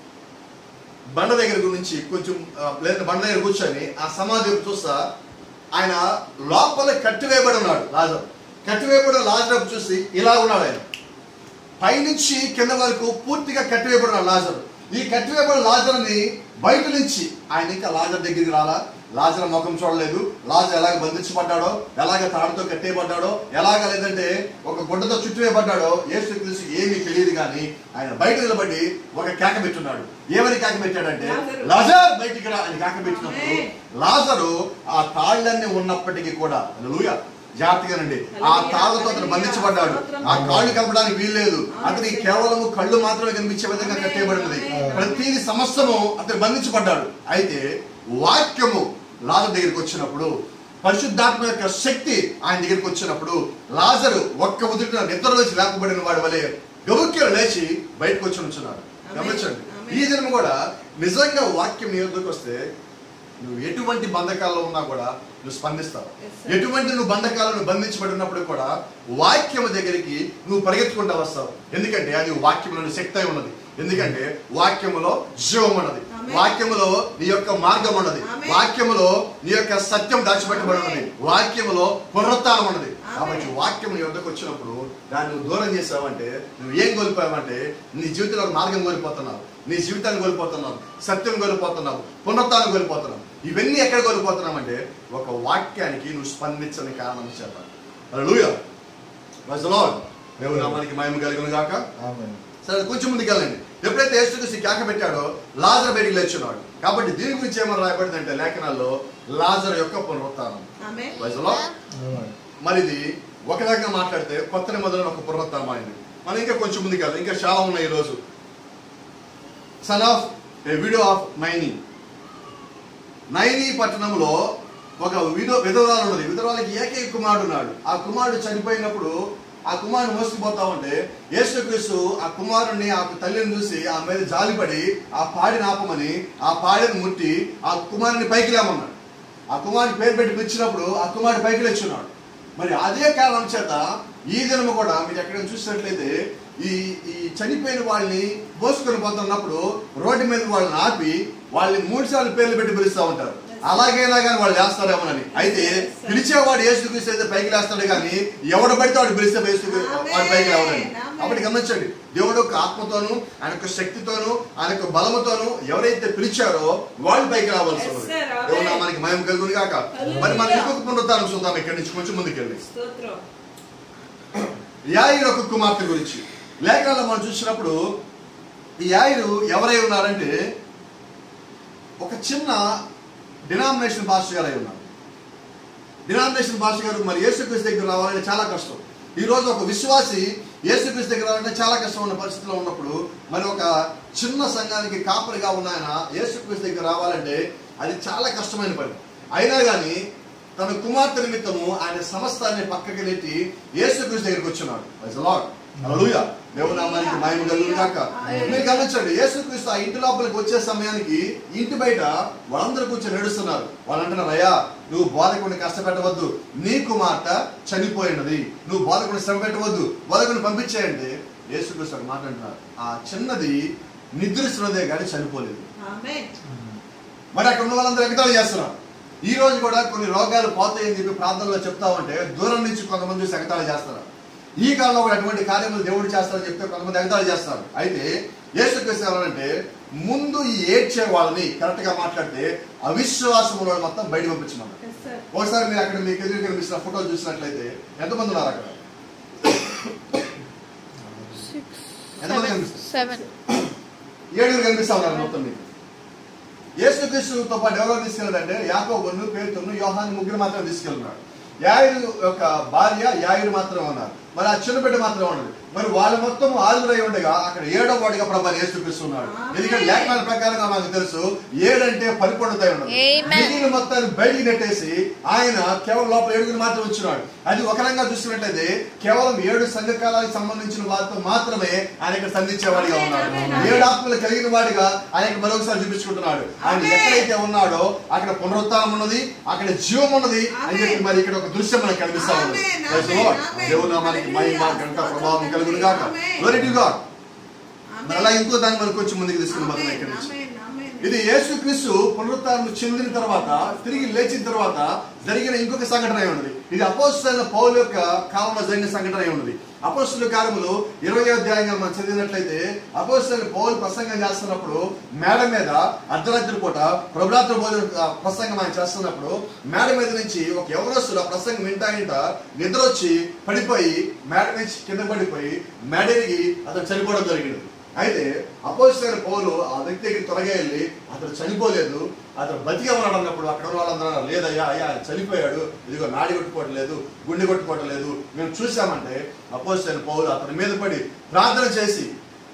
బండ దగ్గర నుంచి కొంచెం ఆ, లేదా బండ దగ్గర కూర్చొని ఆ సమాధి వైపు చూస్తా ఆయన లోపల కట్టివేయబడి ఉన్నాడు లాజర్ కట్టివేయబడిన లాజర్ వైపు చూసి ఇలా ఉన్నాడు ఆయన పైనుంచి కింద వరకు పూర్తిగా కట్టివేయబడిన లాజర్ ఈ కట్టివేయబడిన లాజర్ని బయట నుంచి ఆయన ఇంకా లాజర్ దగ్గరికి రాలా లాజర్ ముఖం చూడలేదు లాజర్ ఎలాగ బంధించబడ్డాడో ఎలాగ తాడుతో కట్టేయబడ్డాడో ఎలాగ లేదంటే ఒక గుడ్డతో చుట్టువేయబడ్డాడో ఏసు క్రీస్తు ఏమీ తెలియదు కానీ ఆయన బయట నిలబడి ఒక కేక పెట్టున్నాడు ఏమని కేక పెట్టాడంటే లాజరు. లాజర్ బయటికి రా అని కేక పెట్టినప్పుడు ఆమేన్. లాజరు ఆ తాళ్ళన్నీ ఉన్నప్పటికీ కూడా హల్లెలూయా జాగ్రత్తగానండి ఆ తాళ్ళతో అతను బంధించబడ్డాడు ఆ కాళ్ళు కలపడానికి వీల్లేదు అతనికి కేవలము కళ్ళు మాత్రమే కనిపించే విధంగా కట్టేయబడినది ప్రతిది సమస్తము అతను బంధించబడ్డాడు అయితే వాక్యము లాజర్ దగ్గరికి వచ్చినప్పుడు పరిశుద్ధాత్మ యొక్క శక్తి ఆయన దగ్గరికి వచ్చినప్పుడు లాజరు ఒక్క ఉదుటిన నిద్రలోంచి లేపబడిన వాడి వలె గబుక్కి లేచి బయటకు వచ్చి ఉంచున్నాడు గమనించండి ఆమేన్. ఈ దినం కూడా నిజంగా వాక్యం నీ వద్దకు వస్తే నువ్వు ఎటువంటి బంధకాల్లో ఉన్నా కూడా నువ్వు స్పందిస్తావు Yes, sir. ఎటువంటి నువ్వు బంధకాలను బంధించబడి ఉన్నప్పుడు కూడా వాక్యము దగ్గరికి నువ్వు పరిగెత్తుకుంటూ వస్తావు ఎందుకంటే అది వాక్యంలో శక్తి అయి ఉన్నది ఎందుకంటే వాక్యములో జీవం ఉన్నది Amen. వాక్యములో నీ యొక్క మార్గం ఉన్నది Amen. వాక్యములో నీ యొక్క సత్యం దాచిపెట్టబడి ఉన్నది వాక్యములో పునరుత్నం ఉన్నది Amen. కాబట్టి వాక్యం నీ వద్దకు వచ్చినప్పుడు దాన్ని నువ్వు దూరం చేసావంటే నువ్వు ఏం కోల్పోయావంటే నీ జీవితంలో ఒక మార్గం కోల్పోతున్నావు నీ జీవితాన్ని కోల్పోతున్నావు సత్యం కోల్పోతున్నావు పునరుత్నం కోల్పోతున్నావు ఇవన్నీ ఎక్కడ కోల్పోతున్నావు అంటే ఒక వాక్యానికి నువ్వు స్పందించని కారణం చేత హల్లెలూయా ప్రైజ్ ది లార్డ్ దేవుని నామానికి మహిమ కలుగును గాక ఆమేన్ సరే కొంచెం ముందుకు వెళ్ళండి ఎప్పుడైతే యేసుక్రీస్తు కేక పెట్టాడో లాజర్ బయటికి లేచున్నాడు కాబట్టి దీని గురించి ఏమని రాయబడిందంటే లేఖనాల్లో లాజర్ యొక్క పునరుత్థానం Amen. ప్రైజ్ ది లార్డ్ ఆమేన్ మరి ఇది ఒక రకంగా మాట్లాడితే కొత్త నిబంధనలో ఒక పునరుత్తరమైంది మనం ఇంకా కొంచెం ముందుకు వెళ్దాం ఇంకా చాలా ఉన్నాయి ఈరోజు son of a widow of Nain Nain పట్టణంలో ఒక విధో విధవరాలు ఉన్నది విధవరాలకి ఏకైక కుమారుడు ఉన్నాడు ఆ కుమారుడు చనిపోయినప్పుడు ఆ కుమారుడు మోసుకుపోతా ఉంటే యేసుక్రీస్తు ఆ కుమారుడిని ఆ తల్లిని చూసి ఆ మీద జాలిపడి ఆ పాడిని ఆపమని ఆ పాడిని ముట్టి ఆ కుమారుని పైకి లేమన్నాడు ఆ కుమారుని పేరు పెట్టి పిలిచినప్పుడు ఆ కుమారుడు పైకి లేచున్నాడు మరి అదే కారణం చేత ఈ దినము కూడా మీరు ఎక్కడైనా చూసినట్లయితే ఈ ఈ చనిపోయిన వాళ్ళని మోసుకొని పోతున్నప్పుడు రోడ్డు మీద వాళ్ళని ఆపి వాళ్ళని మూడు సార్లు పేర్లు పెట్టి పిలుస్తూ ఉంటారు అలాగైనా కానీ వాళ్ళు లేస్తారేమోనని అయితే పిలిచేవాడు యేసుక్రీస్తు అయితే పైకి లేస్తాడు కానీ ఎవడు పడితే వాడు పిలిస్తే యేసు వాడు పైకి లేవడని కాబట్టి గమనించండి దేవుడు యొక్క ఆత్మతోను ఆయన యొక్క శక్తితోను ఆయన యొక్క బలముతోను ఎవరైతే పిలిచారో వాళ్ళు పైకి రావాల్సి ఉంది Yes, sir. Amen. దేవుడు నామానికి మయం కలుగును కాక మరి మనం ఇంకొక పునరుద్ధానం చూద్దాం ఇక్కడి నుంచి కొంచెం ముందుకెళ్ళి స్తోత్రం యాయిరు ఒక కుమార్తె గురించి లేఖనాల్లో మనం చూసినప్పుడు ఈ యాయిరు ఎవరై ఉన్నారంటే ఒక చిన్న డినామినేషన్ భాష గారు అయి ఉన్నారు డినామినేషన్ భాష గారు మరి యేసుక్రీస్తు దగ్గర రావాలంటే చాలా కష్టం ఈ రోజు ఒక విశ్వాసి యేసుక్రీస్తు దగ్గర రావాలంటే చాలా కష్టం ఉన్న పరిస్థితిలో ఉన్నప్పుడు మరి ఒక చిన్న సంఘానికి కాపరిగా ఉన్న ఆయన యేసుక్రీస్తు దగ్గర రావాలంటే అది చాలా కష్టమైన పని అయినా కానీ తన కుమార్తె నిమిత్తము ఆయన సమస్తాన్ని పక్కకి నెట్టి యేసుక్రీస్తు దగ్గరికి వచ్చున్నాడు Praise the Lord. Hallelujah. దేవుని నామానికి మహిమ కలుగును గాక మీరు గమనించండి యేసుక్రీస్తు ఆ ఇంటి లోపలికి వచ్చే సమయానికి ఇంటి బయట వాళ్ళందరూ కూర్చొని నడుస్తున్నారు వాళ్ళు అంటున్నారు అయ్యా నువ్వు బోధకుడిని కష్టపెట్టవద్దు నీ కుమార్తె చనిపోయినది నువ్వు బోధకుడిని శ్రమ పెట్టవద్దు బోధకుడిని పంపించేయండి యేసుక్రీస్తు ఒక మాట అంటున్నారు ఆ చిన్నది నిద్రిస్తున్నదే కానీ చనిపోలేదు ఆమేన్ మరి అక్కడ ఉన్న వాళ్ళందరూ ఎగతాళి చేస్తున్నారు ఈ రోజు కూడా కొన్ని రోగాలు పోతాయని చెప్పి ప్రార్థనలో చెప్తా ఉంటే దూరం నుంచి కొంతమంది చూసి ఎగతాళి చేస్తారు ఈ కాలంలో కూడా అటువంటి కార్యములు దేవుడు చేస్తారని చెప్తే కొంతమంది ఎగతాళి చేస్తారు అయితే యేసుక్రీస్తు ఎవరంటే ముందు ఈ ఏడ్చే వాళ్ళని కరెక్ట్ గా మాట్లాడితే అవిశ్వాసములో మొత్తం బయట పంపించినాడు Yes, sir. ఒకసారి మీరు అక్కడ మీకు ఎదురు కనిపిస్తున్న ఫోటో చూసినట్లయితే ఎంతమంది ఉన్నారు అక్కడ ఎంతమంది కనిపిస్తారు సెవెన్ ఏడుగురు కనిపిస్తా ఉన్నారు మొత్తం మీకు యేసుక్రీస్తుతో పాటు ఎవరు తీసుకెళ్ళాడంటే యాకోబును పేతును యోహాను ముగ్గురు మాత్రం తీసుకెళ్ళినాడు యాయుడు యొక్క భార్య యాయుడు మాత్రం ఉన్నారు మరి ఆ చిన్న బిడ్డ మాత్రం ఉన్నది మరి వాళ్ళు మొత్తం ఆరుదరై ఉండగా అక్కడ ఏడో వాడిగా ప్రభా యేసుక్రీస్తు ఉన్నాడు ఎందుకంటే లేఖనాల ప్రకారంగా మనకు తెలుసు ఏడంటే పరిపూర్ణత అయి ఉన్నది Amen. మిగిలిన మొత్తాన్ని బయటికి నెట్టేసి ఆయన కేవలం లోపల ఏడుగురు మాత్రం ఉంచున్నాడు అది ఒక రకంగా చూసినట్లయితే కేవలం ఏడు సంఘకాలానికి సంబంధించిన వారితో మాత్రమే ఆయన ఇక్కడ సంధించేవాడిగా ఉన్నాడు Amen. Amen. ఏడు ఆత్మలు కలిగిన వాడిగా ఆయనకు మరొకసారి చూపించుకుంటున్నాడు ఆయన Amen. ఎక్కడైతే ఉన్నాడో అక్కడ పునరుత్థానం ఉన్నది అక్కడ జీవం ఉన్నది అని చెప్పి Amen. మరి ఇక్కడ ఒక దృశ్యం మనకు కనిపిస్తా ఉన్నది Amen. Praise the Amen. Lord. Amen. దేవుని నామానికి మహిమ ఘనత ప్రభావం కలుగును గాక Amen. Glory to God. ఆమేన్. మరి అలా ఇంకో దాన్ని మనం కొంచెం ముందుకు తీసుకుని మనం ఆమేన్. ఇక్కడి నుంచి ఆమేన్. ఆమేన్. ఇది యేసుక్రీస్తు పునరుత్థానం చెందిన తర్వాత తిరిగి లేచిన తర్వాత జరిగిన ఇంకొక సంఘటన అయి ఉన్నది ఇది అపోస్తులైన పౌలు యొక్క కాలంలో జరిగిన సంఘటన అయి ఉన్నది అపోస్తుల కార్యములు ఇరవై అధ్యాయంగా మనం చదివినట్లయితే అపోస్తులైన పౌలు ప్రసంగం చేస్తున్నప్పుడు మేడ మీద అర్ధరాత్రి పూట ప్రభురాత్రి భోజన ఆ, ప్రసంగం ఆయన చేస్తున్నప్పుడు మేడ మీద నుంచి ఒక ఎవరస్తులు ఆ ప్రసంగం వింటా వింటా నిద్ర వచ్చి పడిపోయి మేడ నుంచి కింద పడిపోయి మేడరిగి అతను చనిపోవడం జరిగింది అయితే అపోజిషన్ పౌలు ఆ వ్యక్తి దగ్గర త్వరగా వెళ్ళి అతను చనిపోలేదు అతను బతికే ఉన్నాడు అన్నప్పుడు అక్కడ ఉన్న వాళ్ళందరూ అన్నారు, లేదయ్యా అయ్యా ఆయన చనిపోయాడు ఇదిగో నాడి కొట్టుకోవటం లేదు గుండె కొట్టుకోవటం లేదు మేము చూసామంటే అపోజిషన్ పౌలు అతని మీద పడి ప్రార్థన చేసి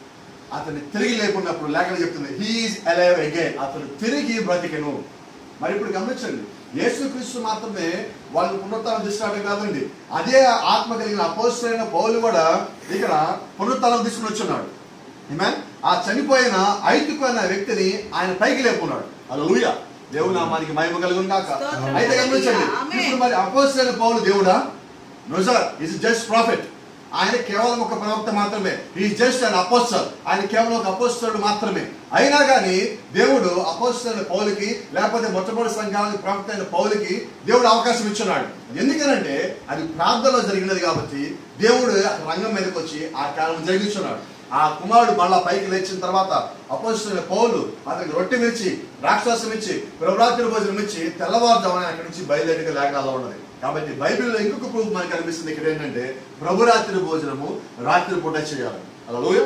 అతన్ని తిరిగి లేకున్నప్పుడు లేఖన చెప్తుంది హీఈస్ అలైవ్ అగైన్ అతను తిరిగి బ్రతికెను మరి ఇప్పుడు గమనించండి యేసుక్రీస్తు మాత్రమే వాళ్ళు పునరుత్నం తీసుకురావడం కాదండి అదే ఆత్మ కలిగిన అపోజిట్ పౌలు కూడా ఇక్కడ పునరుత్నం తీసుకుని వచ్చున్నాడు Amen? ఆ చనిపోయిన ఐదుకు అన్న వ్యక్తిని ఆయన పైకి లేపుకున్నాడు అలా లూయ దేవుడు నామానికి మహిమ కలుగును కాక స్తోత్రం. అయితే గమనించండి ఆమేన్. ఇప్పుడు మరి అపోజిట్ పౌలు దేవుడా no sir is just prophet ఆయన కేవలం ఒక ప్రవక్త మాత్రమే ఈ జస్ట్ అన్ అపోస్టర్ ఆయన కేవలం ఒక అపోస్తలుడు మాత్రమే అయినా కానీ దేవుడు అపోస్తల పౌలకి లేకపోతే మొట్టమొదటి సంఘానికి ప్రవక్త అయిన పౌలకి దేవుడు అవకాశం ఇచ్చున్నాడు ఎందుకనంటే అది ప్రార్థనలో జరిగినది కాబట్టి దేవుడు రంగం మీదకి వచ్చి ఆ కాలం జరిగించున్నాడు ఆ కుమారుడు మళ్ళా పైకి లేచిన తర్వాత అపోజిట్ పౌలు అతనికి రొట్టె మిర్చి రాక్షసం ఇచ్చి ప్రభురాత్రి భోజనం ఇచ్చి తెల్లవారుజామున అక్కడి నుంచి బయలుదేరిగా లేఖనాల్లో ఉన్నది కాబట్టి బైబిల్లో ఇంకొక ప్రూఫ్ మనకి కనిపిస్తుంది ఇక్కడ ఏంటంటే ప్రభు రాత్రి భోజనము రాత్రి పూట చేయాలి అలా లోయ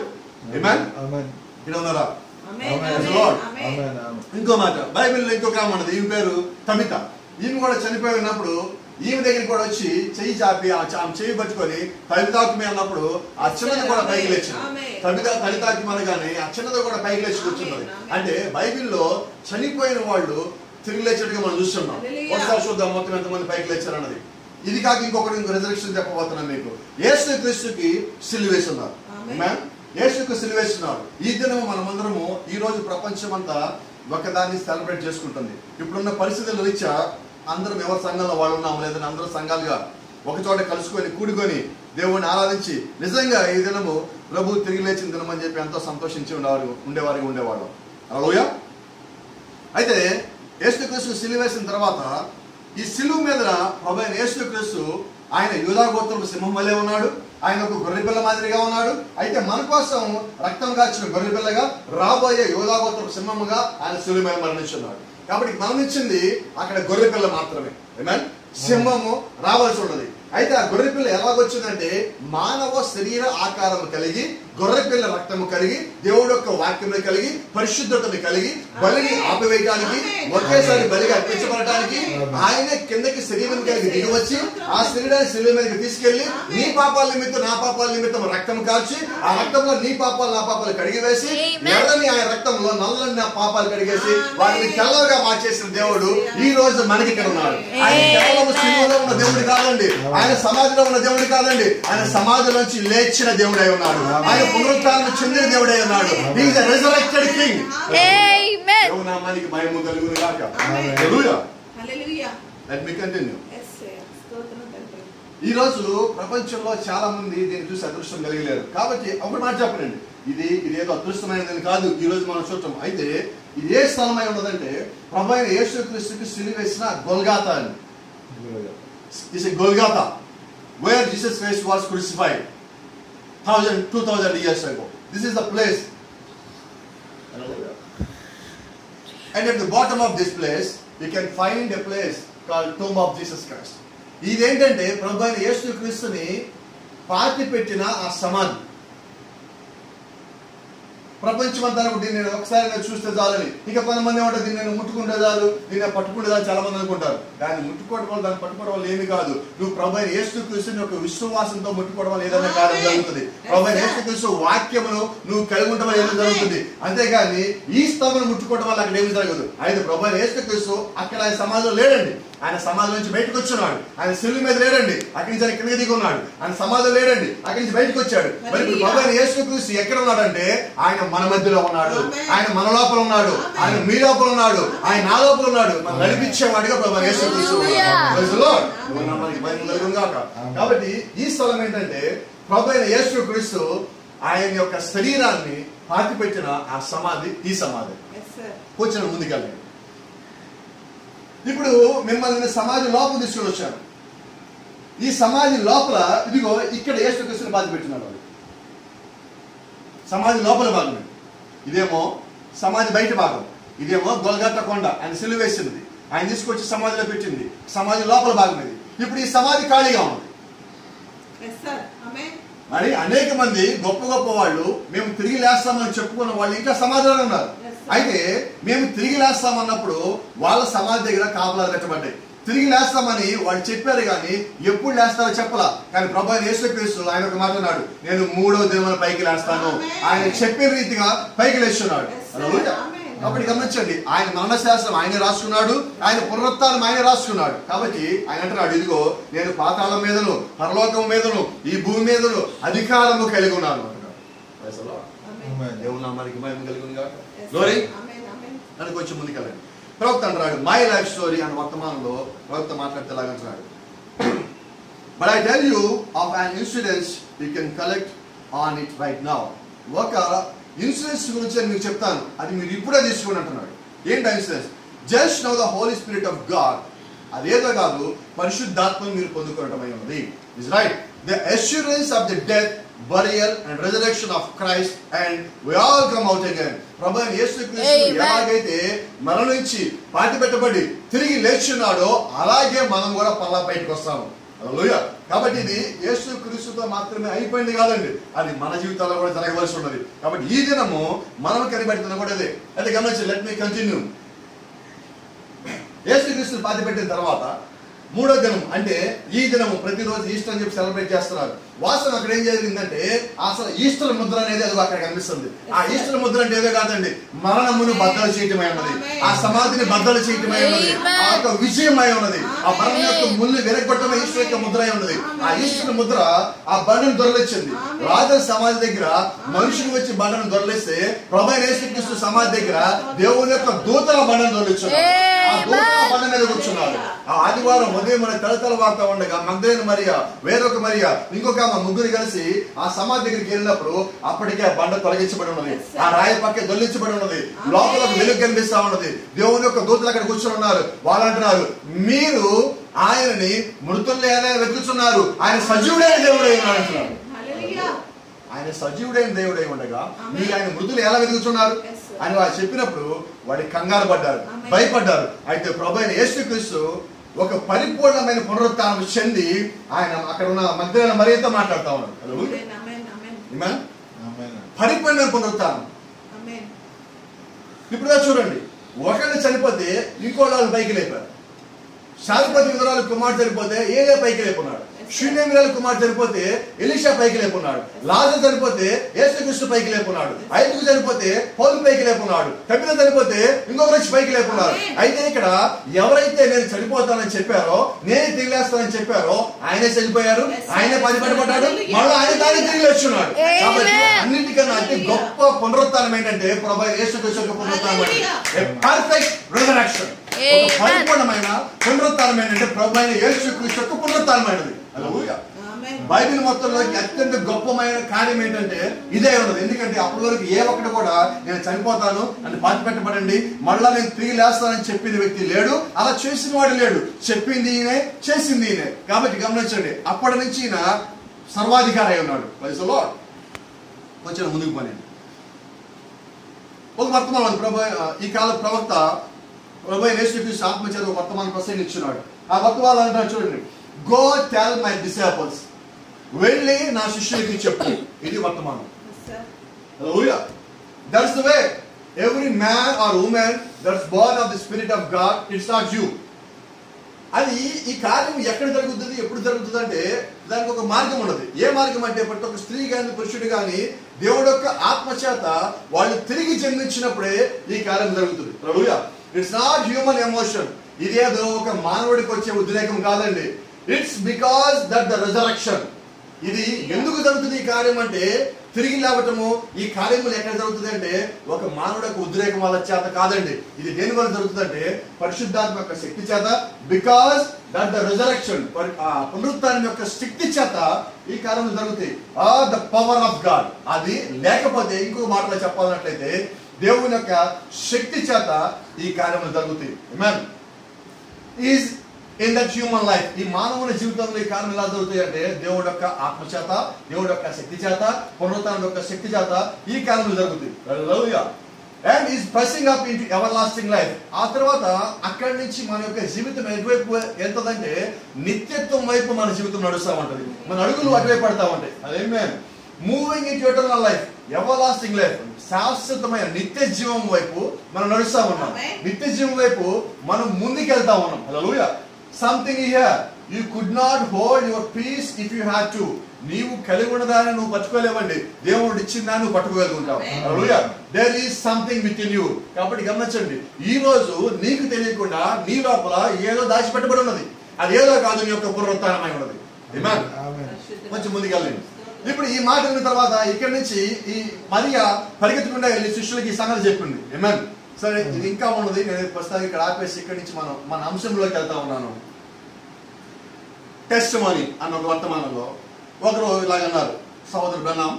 Amen. ఇక్కడ ఉన్నారా ఆమేన్. Praise the amen. Lord. Amen. Amen. Amen. ఇంకో మాట బైబిల్లో ఇంకొక ఆమె ఉన్నది ఈమె పేరు తమిత ఈమె కూడా చనిపోయి ఉన్నప్పుడు ఈమె దగ్గరికి కూడా వచ్చి చెయ్యి చాపి ఆ చ- ఆమె చెయ్యి పట్టుకొని తల్లిదాకుమి అన్నప్పుడు ఆ చిన్నది కూడా పైకి లేచింది ఆమేన్. తల్లిదా తల్లిదాకుమి అనగానే ఆ చిన్నది కూడా పైకి లేచి కూర్చున్నది ఆమేన్. అంటే బైబిల్లో చనిపోయిన వాళ్ళు తిరిగి లేచినట్టుగా మనం చూస్తున్నాం హల్లెలూయా. ఒకసారి చూద్దాం మొత్తం ఎంతమంది పైకి లేచారన్నది ఇది కాక ఇంకొకటి ఇంకో రిజర్వేషన్ చెప్పబోతున్నాను మీకు యేసు క్రీస్తుకి సిలువేస్తున్నారు ఆమేన్. యేసుకు సిలువేస్తున్నారు ఈ దినము మనమందరము ఈ రోజు ప్రపంచం అంతా ఒకదాన్ని సెలబ్రేట్ చేసుకుంటుంది ఇప్పుడున్న పరిస్థితుల రీత్యా అందరం ఎవరి సంఘంలో వాళ్ళు ఉన్నాము లేదని అందరూ సంఘాలుగా ఒక చోట కలుసుకొని కూడుకొని దేవుణ్ణి ఆరాధించి నిజంగా ఈ దినము ప్రభు తిరిగి లేచిన దినం అని చెప్పి ఎంతో సంతోషించి ఉండేవారు ఉండేవారికి ఉండేవాళ్ళం అలలోయ అయితే యేసుక్రీస్తు సిలువ వేసిన తర్వాత ఈ సిలువ మీద ప్రభు అయిన యేసుక్రీస్తు ఆయన యూదా గోత్రపు సింహం వలె ఉన్నాడు ఆయన ఒక గొర్రెపిల్ల మాదిరిగా ఉన్నాడు అయితే మన కోసం రక్తం కాచిన గొర్రెపిల్లగా రాబోయే యూదా గోత్రపు సింహముగా ఆయన సిలువ మీద మరణించున్నాడు కాబట్టి మరణించింది అక్కడ గొర్రెపిల్ల మాత్రమే Amen? సింహము రావాల్సి ఉన్నది అయితే ఆ గొర్రెపిల్ల ఎలాగొచ్చిందంటే మానవ శరీర ఆకారం కలిగి గొర్రెపిల్ల రక్తము కలిగి దేవుడు యొక్క వాక్యములు కలిగి పరిశుద్ధతను కలిగి బలిని ఆపివేయడానికి ఒకేసారి బలిగా అర్పించబడటానికి ఆయన కిందకి శరీరం కలిగి దిగి వచ్చి ఆ శరీరాన్ని శరీరం మీదకి తీసుకెళ్లి నీ పాపాల నిమిత్తం నా పాపాల నిమిత్తం రక్తం కాల్చి ఆ రక్తంలో నీ పాపాలు నా పాపాలు కడిగి వేసి Amen. ఎర్రని ఆయన రక్తంలో నల్లని నా పాపాలు కడిగేసి వాటిని తెల్లగా మార్చేసిన దేవుడు ఈ రోజు మనకి ఇక్కడ ఉన్నాడు ఆయన కేవలం సిలువలో ఉన్న దేవుడు కాదండి ఆయన సమాధిలో ఉన్న దేవుడు కాదండి ఆయన సమాధిలోంచి లేచిన దేవుడై ఉన్నాడు ఆయన పునరుత్థానం చెందిన దేవుడై ఉన్నాడు ఈజ్ రిజరెక్టెడ్ కింగ్ Amen. దేవుని నామానికి భయము కలుగును గాక Amen. హల్లెలూయా హల్లెలూయా లెట్ మీ కంటిన్యూ ఎస్ స్తోత్రం తండ్రి ఈ రోజు ప్రపంచంలో చాలా మంది దీన్ని చూసి అదృష్టం కలిగలేరు కాబట్టి ఒక మాట చెప్పనండి ఇది ఇది ఏదో అదృష్టమైనదని కాదు ఈ రోజు మనం చూడటం అయితే ఇది ఏ స్థలమై ఉన్నదంటే ప్రభు అయిన యేసుక్రీస్తుకి సిలువేసిన గొల్గాతా అని is Golgotha where Jesus Christ was crucified thousand two thousand years ago this is the place And at the bottom of this place, you can find a place called Tomb of Jesus Christ. ఇదేంటంటే ప్రభు అయిన యేసు క్రీస్తుని పాతి పెట్టిన ఆ సమాధి ప్రపంచం అంతా కూడా దీన్ని నేను ఒకసారి నేను చూస్తే చాలని ఇక కొంతమంది ఏమంటారు దీన్ని నేను ముట్టుకుంటే చాలు దీన్ని పట్టుకుంటే చాలు చాలా మంది అనుకుంటారు దాన్ని ముట్టుకోవడం వల్ల దాన్ని పట్టుకోవడం వల్ల ఏమి కాదు నువ్వు ప్రభు అయిన యేసు క్రీస్తుని ఒక విశ్వాసంతో ముట్టుకోవడం వల్ల ఏదైనా కార్యం Amen. జరుగుతుంది ప్రభు అయిన యేసు క్రీస్తు వాక్యమును నువ్వు కలిగి ఉండడం వల్ల ఏదో జరుగుతుంది అంతేగాని ఈ స్తమను ముట్టుకోవడం వల్ల అక్కడ ఏమి జరగదు అయితే ప్రభు అయిన యేసు క్రీస్తు అక్కడ ఆయన సమాజంలో లేడండి ఆయన సమాజం నుంచి బయటకు వచ్చున్నాడు ఆయన సిల్లు మీద లేడండి అక్కడి నుంచి ఆయన కిందకి దిగి ఉన్నాడు ఆయన సమాజం లేడండి అక్కడి నుంచి బయటకు వచ్చాడు మరి ఇప్పుడు ప్రభు అయిన యేసు క్రీస్తు ఎక్కడ ఉన్నాడంటే ఆయన మన మధ్యలో ఉన్నాడు Amen. ఆయన మన లోపల ఉన్నాడు Amen. ఆయన మీ లోపల ఉన్నాడు ఆయన నా లోపల ఉన్నాడు మనం నడిపించేవాడిగా ప్రభు అయిన యేసు క్రీస్తు ఉన్నాడు. Hallelujah. Praise the Lord. Amen. దేవుని నామానికి మహిమ కలుగును గాక. కాబట్టి ఈ స్థలం ఏంటంటే ప్రభు అయిన యేసు క్రీస్తు ఆయన యొక్క శరీరాన్ని పాతిపెట్టిన ఆ సమాధి ఈ సమాధి ఎస్ సార్ కూర్చొని ముందుకెళ్ళండి ఇప్పుడు మిమ్మల్ని సమాజం లోపల తీసుకొని వచ్చాను ఈ సమాజం లోపల ఇదిగో ఇక్కడ యేసుక్రీస్తుని బాధ పెట్టినాడు వాళ్ళు సమాధి లోపల భాగం ఇది. ఇదేమో సమాధి బయట భాగం ఇదేమో గొల్గత్త కొండ ఆయన సిలువ వేసింది ఆయన తీసుకొచ్చి సమాధిలో పెట్టింది సమాధి లోపల భాగం ఇది ఇప్పుడు ఈ సమాధి ఖాళీగా ఉంది ఎస్ సార్ ఆమె మరి అనేక మంది గొప్ప గొప్ప వాళ్ళు మేము తిరిగి లేస్తామని చెప్పుకున్న వాళ్ళు ఇంకా సమాధిలోనే ఉన్నారు Yes, sir. అయితే మేము తిరిగి లేస్తామన్నప్పుడు వాళ్ళ సమాధి దగ్గర కాపలాలు కట్టబడ్డాయి తిరిగి లేస్తామని వాళ్ళు చెప్పారు కానీ ఎప్పుడు లేస్తారో చెప్పలా కానీ ప్రభా యేసుక్రీస్తు ఆయన ఒక మాట అన్నాడు నేను మూడో దినమున పైకి లేస్తాను Amen. ఆయన చెప్పిన రీతిగా పైకి లేస్తున్నాడు Yes, sir. హల్లెలూయా. Amen. కాబట్టి గమనించండి ఆయన మరణశాస్త్రం ఆయన రాసుకున్నాడు ఆయన పునరుత్నం ఆయన రాసుకున్నాడు కాబట్టి ఆయన అంటున్నాడు ఇదిగో నేను పాతాళం మీదను పరలోకం మీదను ఈ భూమి మీదను అధికారము కలిగి ఉన్నాను అంటున్నాడు. Praise the Lord. ఆమె దేవుని నామానికి మహిమ కలుగును గాక. Yes Glory. ఆమె ఆమె అని కొంచెం ముందుకెళ్ళండి ప్రవక్త అంటున్నాడు మై లైఫ్ స్టోరీ అన్న వర్తమానంలో ప్రవక్త మాట్లాడితే ఇలాగ అంటున్నాడు but I tell you of an incidence you can collect on it right now ఒక ఇన్సూరెన్స్ గురించి నేను మీకు చెప్తాను అది మీరు ఇప్పుడే తీసుకోండి అంటున్నాడు ఏంటి insurance just no the holy spirit of God అదేదో కాదు పరిశుద్ధాత్మను మీరు పొందుకోవటమై ఉన్నది is right the assurance of the death burial and resurrection of Christ and we all come out again ప్రభు అయిన యేసుక్రీస్తు Amen. ఎలాగైతే మరణించి పాతి పెట్టబడి తిరిగి లేచున్నాడో అలాగే మనం కూడా పల్లా బయటకు వస్తాము హల్లెలూయా కాబట్టి ఇది యేసు క్రీస్తుతో మాత్రమే అయిపోయింది కాదండి అది మన జీవితాల్లో కూడా జరగవలసి ఉన్నది కాబట్టి ఈ దినము మనం కనిపెడుతున్న కూడా అదే అయితే గమనించి లెట్ మీ కంటిన్యూ యేసుక్రీస్తుని పాతి పెట్టిన తర్వాత మూడో దినం అంటే ఈ దినము ప్రతిరోజు ఈస్టర్ అని చెప్పి సెలబ్రేట్ చేస్తున్నారు వాస్తవం అక్కడ ఏం జరిగిందంటే అసలు ఈస్టర్ ముద్ర అనేది అది అక్కడ కనిపిస్తుంది ఆ ఈస్టర్ ముద్ర అంటే ఏదో కాదండి మరణమును బద్దలు చేయటమై ఉన్నది ఆ సమాధిని బద్దలు చేయటమై ఉన్నది ఆ యొక్క విజయమై ఉన్నది ఆ మరణం యొక్క ముళ్ళు విరగొట్టమే ఈశ్వర్ యొక్క ముద్ర అయి ఉన్నది ఆ ఈశ్వర ముద్ర ఆ బండను దొరలిచ్చింది రాజు సమాధి దగ్గర మనుషులు వచ్చి బండను దొరలిస్తే ప్రభు యేసుక్రీస్తు సమాధి దగ్గర దేవుని యొక్క దూతల బండను దొరలిచ్చున్నారు ఆ దూతల బండ మీద కూర్చున్నారు ఆ ఆదివారం ఉదయం మన తలతల వార్త ఉండగా మగ్ధైన మరియా వేరొక మరియా ఇంకొక ఆమె ముగ్గురు కలిసి ఆ సమాధి దగ్గరికి వెళ్ళినప్పుడు అప్పటికే ఆ బండ తొలగించబడి ఉన్నది ఆ రాయి పక్క దొల్లించబడి ఉన్నది లోపల ఒక వెలుగు కనిపిస్తా ఉన్నది దేవుని యొక్క దూతలు అక్కడ కూర్చొని ఉన్నారు వాళ్ళు అంటున్నారు మీరు ఆయనని మృతుల్ని వెతుకుతున్నారు ఆయన సజీవుడైన దేవుడై ఉన్నాడు అంటున్నారు హల్లెలూయా ఆయన సజీవుడైన దేవుడై ఉండగా మీరు ఆయన మృతులు ఎలా వెతుకుతున్నారు Yes, sir. అని వారు చెప్పినప్పుడు వాడి కంగారు పడ్డారు Amen. భయపడ్డారు అయితే ప్రభు అయిన యేసుక్రీస్తు ఒక పరిపూర్ణమైన పునరుత్థానం చెంది ఆయన అక్కడ ఉన్న మధ్యలో మరియతో మాట్లాడుతా ఉన్నారు Hallelujah. ఆమేన్ ఆమేన్ Amen? ఆమేన్. పరిపూర్ణమైన పునరుత్థానం ఆమేన్ ఇప్పుడు చూడండి ఒకళ్ళు చనిపోతే ఇంకో వాళ్ళు పైకి లేపారు శాలిపతి విధురాలు కుమార్ చనిపోతే ఏలే పైకి లేపున్నాడు శూన్యమిరాలు కుమార్ చనిపోతే ఎలిషా పైకి లేపున్నాడు లాజర్ చనిపోతే యేసుక్రీస్తు పైకి లేపున్నాడు ఐదుగు చనిపోతే పౌలు పైకి లేపున్నాడు కపిల చనిపోతే ఇంకొక వచ్చి పైకి లేపున్నాడు అయితే ఇక్కడ ఎవరైతే నేను చనిపోతానని చెప్పారో నేనే తిరిగేస్తానని చెప్పారో ఆయనే చనిపోయారు ఆయనే పది పడ్డాడు మళ్ళీ ఆయన తానే తిరిగి వచ్చున్నాడు కాబట్టి అన్నిటికన్నా అతి గొప్ప పునరుత్థానం ఏంటంటే ప్రభా యేసుక్రీస్తు యొక్క పునరుత్థానం పర్ఫెక్ట్ రిజరక్షన్ Amen. పరిపూర్ణమైన పునరుత్థానం ఏంటంటే ప్రభు అయిన యేసుక్రీస్తు యొక్క పునరుత్థానమైనది హల్లెలూయా ఆమేన్ బైబిల్ మొత్తంలోకి అత్యంత గొప్పమైన కార్యం ఏంటంటే ఇదే ఉన్నది ఎందుకంటే అప్పటి వరకు ఏ ఒక్కటి కూడా నేను చనిపోతాను అని పాతి పెట్టబడండి మళ్ళా నేను తిరిగి లేస్తానని చెప్పిన వ్యక్తి లేడు అలా చేసిన వాడు లేడు చెప్పింది ఈయనే చేసింది ఈయనే కాబట్టి గమనించండి అప్పటి నుంచి ఈయన సర్వాధికారి అయి ఉన్నాడు వయసులో కొంచెం ముందుకు పని ఒక వర్తమానం ప్రభు ఈ కాల ప్రవక్త ప్రభు యేసుక్రీస్తు ఆత్మ చేత ఒక వర్తమానం ప్రసంగించున్నాడు ఆ వర్తమానం అంటారు చూడండి గో టెల్ మై డిసాపుల్స్ వెళ్ళి నా శిష్యులకి చెప్పు ఇది వర్తమానం sir Hallelujah. That's the way. Every man or woman that's born of the Spirit of God, it's not you. అది ఈ కార్యం ఎక్కడ జరుగుతుంది ఎప్పుడు జరుగుతుంది అంటే దానికి ఒక మార్గం ఉన్నది ఏ మార్గం అంటే ప్రతి ఒక్క స్త్రీ కానీ పురుషుడు కానీ దేవుడు యొక్క ఆత్మచేత వాళ్ళు తిరిగి జన్మించినప్పుడే ఈ కార్యం జరుగుతుంది ప్రభుయా ఇట్స్ నాట్ హ్యూమన్ ఎమోషన్ ఇదేదో ఒక మానవుడికి వచ్చే ఉద్రేకం కాదండి it's because that the resurrection ఇది ఎందుకు జరుగుతుంది ఈ కార్యం అంటే తిరిగి లేవటము ఈ కార్యములు ఎక్కడ జరుగుతుంది అంటే ఒక మానవుడికి ఉద్రేకం వల్ల చేత కాదండి ఇది దేని వల్ల జరుగుతుందంటే పరిశుద్ధాత్మ యొక్క శక్తి చేత బికాస్ దట్ ద రిజరక్షన్ పునరుత్థానం యొక్క శక్తి చేత ఈ కార్యములు జరుగుతాయి ఆ ద పవర్ ఆఫ్ గాడ్ అది లేకపోతే ఇంకో మాటలో చెప్పాలన్నట్లయితే దేవుని యొక్క శక్తి చేత ఈ కార్యములు జరుగుతాయి Amen. Is in that human life ఈ మానవుని జీవితంలో ఈ కారణం ఎలా జరుగుతాయి అంటే దేవుడు యొక్క ఆత్మ చేత దేవుడు యొక్క శక్తి చేత పునరుత్థానం యొక్క శక్తి చేత ఈ కారణం జరుగుతుంది and is pressing up in ever lasting life ఆ తర్వాత అక్కడి నుంచి మన యొక్క జీవితం ఎటువైపు వెళ్తుందంటే నిత్యత్వం వైపు మన జీవితం నడుస్తూ ఉంటది మన అడుగులు అటువైపు పడతా ఉంటాయి అదేమే moving in eternal life ever lasting life శాశ్వతమైన నిత్య జీవం వైపు మనం నడుస్తా ఉన్నాం Amen. నిత్య జీవం వైపు మనం ముందుకెళ్తా ఉన్నాం హల్లెలూయా something here you could not hold your peace if you had to నీవు కలిగి ఉన్నదాన్ని నువ్వు పట్టుకోలేవండి దేవుడు ఇచ్చిన దాన్ని నువ్వు పట్టుకోగలుగుతావు Amen. హల్లెలూయా there is something with in you కాబట్టి గమనించండి ఈ రోజు నీకు తెలియకుండా నీ లోపల ఏదో దాచిపెట్టబడి ఉన్నది అది ఏదో కాదు నీ యొక్క పునరుత్థానమై ఉన్నది Amen. ఆమేన్. కొంచెం ముందుకెళ్ళండి ఇప్పుడు ఈ మాట విన్న తర్వాత ఇక్కడి నుంచి ఈ మరియా పరిగెత్తకుండా వెళ్ళి శిష్యులకి ఈ సంగతి చెప్పింది ఏమన్ సరే ఇది ఇంకా ఉన్నది నేను ప్రస్తుతానికి ఇక్కడ ఆపేసి ఇక్కడి నుంచి మనం మన అంశంలోకి వెళ్తా ఉన్నాను టెస్ట్ మనీ అన్న ఒక వర్తమానంలో ఒకరు ఇలాగ అన్నారు సహోదరు బెన్నాం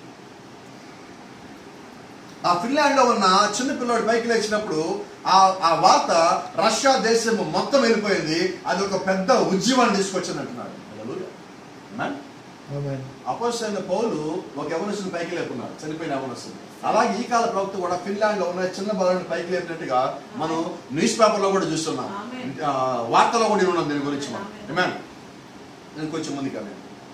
ఆ ఫిన్లాండ్ లో ఉన్న చిన్న పిల్లోడు పైకి లేచినప్పుడు ఆ ఆ వార్త రష్యా దేశం మొత్తం వెళ్ళిపోయింది అది ఒక పెద్ద ఉద్యమాన్ని తీసుకొచ్చింది అంటున్నాడు Amen? ఆమేన్. అపోజిషన్ పౌలు ఒక యవనస్తుని పైకి లేపున్నాడు చనిపోయిన యవనస్తుని అలాగే ఈ కాల ప్రవక్త కూడా ఫిన్లాండ్ లో ఉన్న చిన్న బలాన్ని పైకి లేపినట్టుగా మనం న్యూస్ పేపర్ లో కూడా చూస్తున్నాం Amen. ఆ, వార్తలో కూడా ఉన్నాం దీని గురించి మనం Amen. Amen? నేను కొంచెం ముందుకు వెళ్ళాను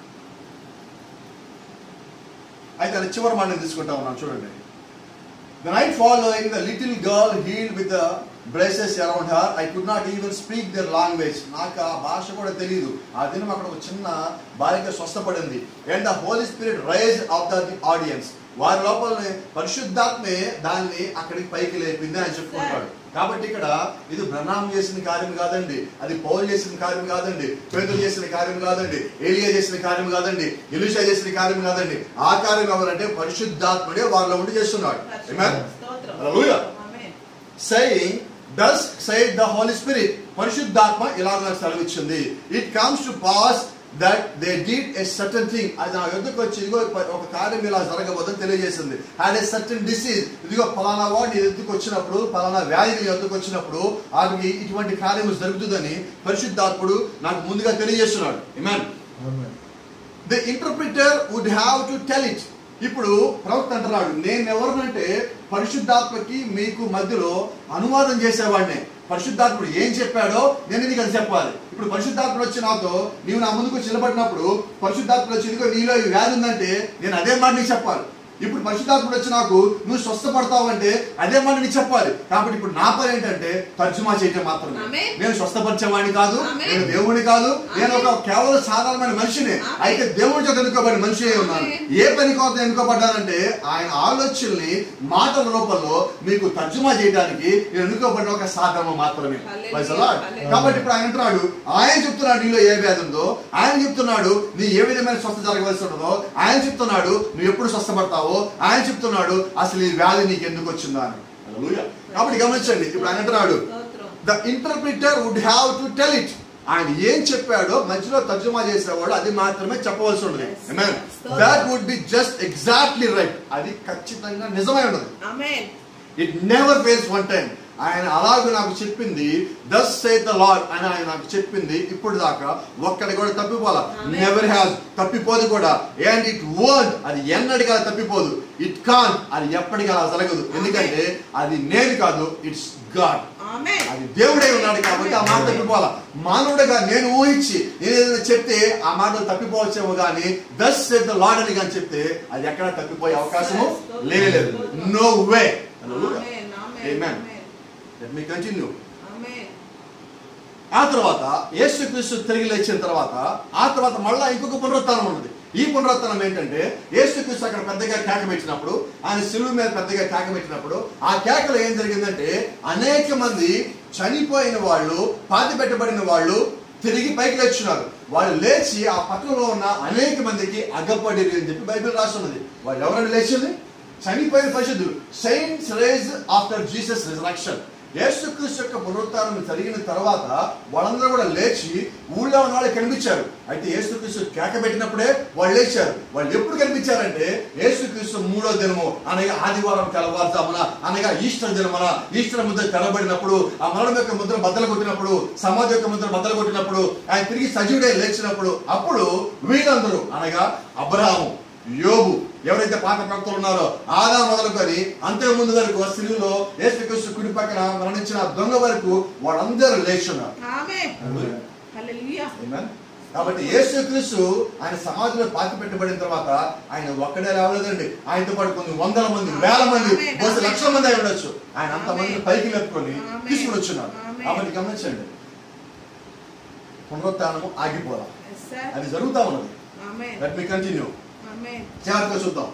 అయితే అది చివరి మాట నేను తీసుకుంటా ఉన్నాను చూడండి the night following the little girl healed with the braces around her I could not even speak their language నాకు ఆ భాష కూడా తెలియదు ఆ దినం అక్కడ ఒక చిన్న బాలిక స్వస్థపడింది and the holy spirit rise of the audience వారి లోపలనే పరిశుద్ధాత్మే దాన్ని అక్కడికి పైకి లేపింది అని చెప్పుకుంటాడు కాబట్టి ఇక్కడ ఇది బ్రహ్నాం చేసిన కార్యం కాదండి అది పౌలు చేసిన కార్యం కాదండి పేదలు చేసిన కార్యం కాదండి ఏలియా చేసిన కార్యం కాదండి ఎలుషా చేసిన కార్యం కాదండి ఆ కార్యం ఎవరంటే పరిశుద్ధాత్ముడే వారిలో ఉండి చేస్తున్నాడు Amen? స్తోత్రం Hallelujah. Amen saying thus said the holy spirit పరిశుద్ధాత్మ ఇలా నాకు సెలవిచ్చింది it comes to pass that they did a certain thing అది నా ఎదుకు వచ్చి ఇదిగో ప- ఒక కార్యం ఇలా జరగబోదని తెలియజేసింది హ్యాడ్ ఎ సర్టన్ డిసీజ్ ఇదిగో ఫలానా వాడు నీ ఎదుకు వచ్చినప్పుడు ఫలానా వ్యాధి నీ ఎదుకు వచ్చినప్పుడు ఆమెకి ఇటువంటి కార్యము జరుగుతుందని పరిశుద్ధాత్ముడు నాకు ముందుగా తెలియజేస్తున్నాడు ఇమాన్ the interpreter would have to tell it ఇప్పుడు ప్రవక్త అంటున్నాడు నేను ఎవరినంటే పరిశుద్ధాత్మకి మీకు మధ్యలో అనువాదం చేసేవాడినే పరిశుద్ధాత్ముడు ఏం చెప్పాడో నేను నీకు అది చెప్పాలి ఇప్పుడు పరిశుద్ధాత్ముడు వచ్చి నాతో నీవు నా ముందుకు చిలబడినప్పుడు పరిశుద్ధాత్ముడు వచ్చి ఇదిగో నీలో ఈ వ్యాధి ఉందంటే నేను అదే మాట నీకు చెప్పాలి ఇప్పుడు పరిశుద్ధాత్ముడు వచ్చి నాకు నువ్వు స్వస్థపడతావు అంటే అదే మాట నీకు చెప్పాలి కాబట్టి ఇప్పుడు నా పని ఏంటంటే తర్జుమా చేయటం మాత్రమే ఆమేన్. నేను స్వస్థపరిచేవాడిని కాదు ఆమేన్. నేను దేవుడిని కాదు నేను ఒక కేవలం సాధారణమైన మనిషిని ఆమేన్. అయితే దేవుడి చేత ఎన్నుకోబడిన మనిషి అయి ఉన్నాను ఆమేన్. ఏ పని కోసం ఎన్నుకోబడ్డానంటే ఆయన ఆలోచనల్ని మాటల రూపంలో మీకు తర్జుమా చేయడానికి నేను ఎన్నుకోబడిన ఒక సాధనం మాత్రమే హల్లెలూయా, Praise the Lord. హల్లెలూయా. కాబట్టి ఇప్పుడు ఆయన అంటున్నాడు ఆయన చెప్తున్నాడు నీలో ఏ వ్యాధి ఉందో ఆయన చెప్తున్నాడు నీ ఏ విధమైన స్వస్థ జరగవలసి ఉంటుందో ఆయన చెప్తున్నాడు నువ్వు ఎప్పుడు స్వస్థపడతావో ఆయన చెప్తున్నాడు అసలు ఈ వ్యాధి నీకు ఎందుకు వచ్చిందా అని Hallelujah. కాబట్టి గమనించండి ఇప్పుడు ఆయన అంటున్నాడు స్తోత్రం the interpreter would have to tell it ఆయన ఏం చెప్పాడో మధ్యలో తర్జుమా చేసేవాడు అది మాత్రమే చెప్పవలసి ఉండదు Yes. That would be just exactly right అది ఖచ్చితంగా నిజమై ఉండదు ఆమేన్ it never fails one time ఆయన అలాగే నాకు చెప్పింది దస్ సే ద లాడ్ అని ఆయన నాకు చెప్పింది ఇప్పుడు దాకా ఒక్కడి కూడా తప్పిపోలా Amen. నెవర్ హ్యాస్ తప్పిపోదు కూడా అండ్ ఇట్ వర్డ్ అది ఎన్నటిగా తప్పిపోదు ఇట్ కాన్ అది ఎప్పటికీ అలా జరగదు ఎందుకంటే అది నేను కాదు ఇట్స్ గాడ్ ఆమేన్ అది దేవుడే ఉన్నాడు కాబట్టి ఆ మాట తప్పిపోవాలా మానవుడిగా నేను ఊహించి నేను ఏదైనా చెప్తే ఆ మాటలు తప్పిపోవచ్చేమో కానీ దస్ సెట్ ద లాడ్ అని కానీ చెప్తే అది ఎక్కడ తప్పిపోయే అవకాశము లేదు నో వే ఆమేన్ ఆమేన్ Amen. ఆమేన్ లెట్ మీ కంటిన్యూ ఆమేన్ ఆ తర్వాత యేసుక్రీస్తు తిరిగి లేచిన తర్వాత ఆ తర్వాత మళ్ళా ఇంకొక పునరుత్థానం ఉన్నది ఈ పునరుత్థానం ఏంటంటే యేసుక్రీస్తు అక్కడ పెద్దగా కేక పెట్టినప్పుడు ఆయన సిలువు మీద పెద్దగా కేక పెట్టినప్పుడు ఆ కేకలో ఏం జరిగిందంటే అనేక మంది చనిపోయిన వాళ్ళు పాతి పెట్టబడిన వాళ్ళు తిరిగి పైకి లేచున్నారు వాళ్ళు లేచి ఆ పక్కలో ఉన్న అనేక మందికి అగపడి అని చెప్పి బైబిల్ రాస్తున్నది వాళ్ళు ఎవరైనా లేచింది చనిపోయిన పరిశుద్ధులు saints raise after Jesus resurrection యేసుక్రీస్తు యొక్క పునరుత్థానం జరిగిన తర్వాత వాళ్ళందరూ కూడా లేచి ఊళ్ళో ఉన్న వాళ్ళు కనిపించారు అయితే యేసుక్రీస్తు కేక పెట్టినప్పుడే వాళ్ళు లేచారు వాళ్ళు ఎప్పుడు కనిపించారంటే యేసుక్రీస్తు మూడో దినము అనగా ఆదివారం తెల్లవారుజామున అనగా ఈస్టర్ దినమున ఈస్టర్ ముద్ర తెరబడినప్పుడు ఆ మరణం యొక్క ముద్ర బద్దలు కొట్టినప్పుడు సమాధి యొక్క ముద్ర బద్దలు కొట్టినప్పుడు ఆయన తిరిగి సజీవుడే లేచినప్పుడు అప్పుడు వీళ్ళందరూ అనగా అబ్రహాము యోబు ఎవరైతే పాత ప్రవక్తలు ఉన్నారో ఆదా మొదలుకొని అంతే ముందు వరకు స్త్రీలో యేసుక్రీస్తు కుడి పక్కన మరణించిన దొంగ వరకు వాళ్ళందరూ లేచున్నారు ఆమేన్ హల్లెలూయా Amen. కాబట్టి యేసుక్రీస్తు ఆయన సమాజంలో పాతి పెట్టబడిన తర్వాత ఆయన ఒక్కడే రావలేదండి ఆయనతో పాటు కొన్ని వందల మంది వేల మంది Amen. బహుశా Amen. లక్షల మంది అయి ఉండొచ్చు ఆయన అంతమంది Amen. పైకి లేపుకొని Amen. తీసుకుని వచ్చున్నారు Amen. కాబట్టి గమనించండి పునరుత్థానము ఆగిపోవాలి ఎస్ సార్ అది జరుగుతా ఉన్నది ఆమేన్ లెట్ మీ కంటిన్యూ ఆమేన్ చివరిగా చూద్దాం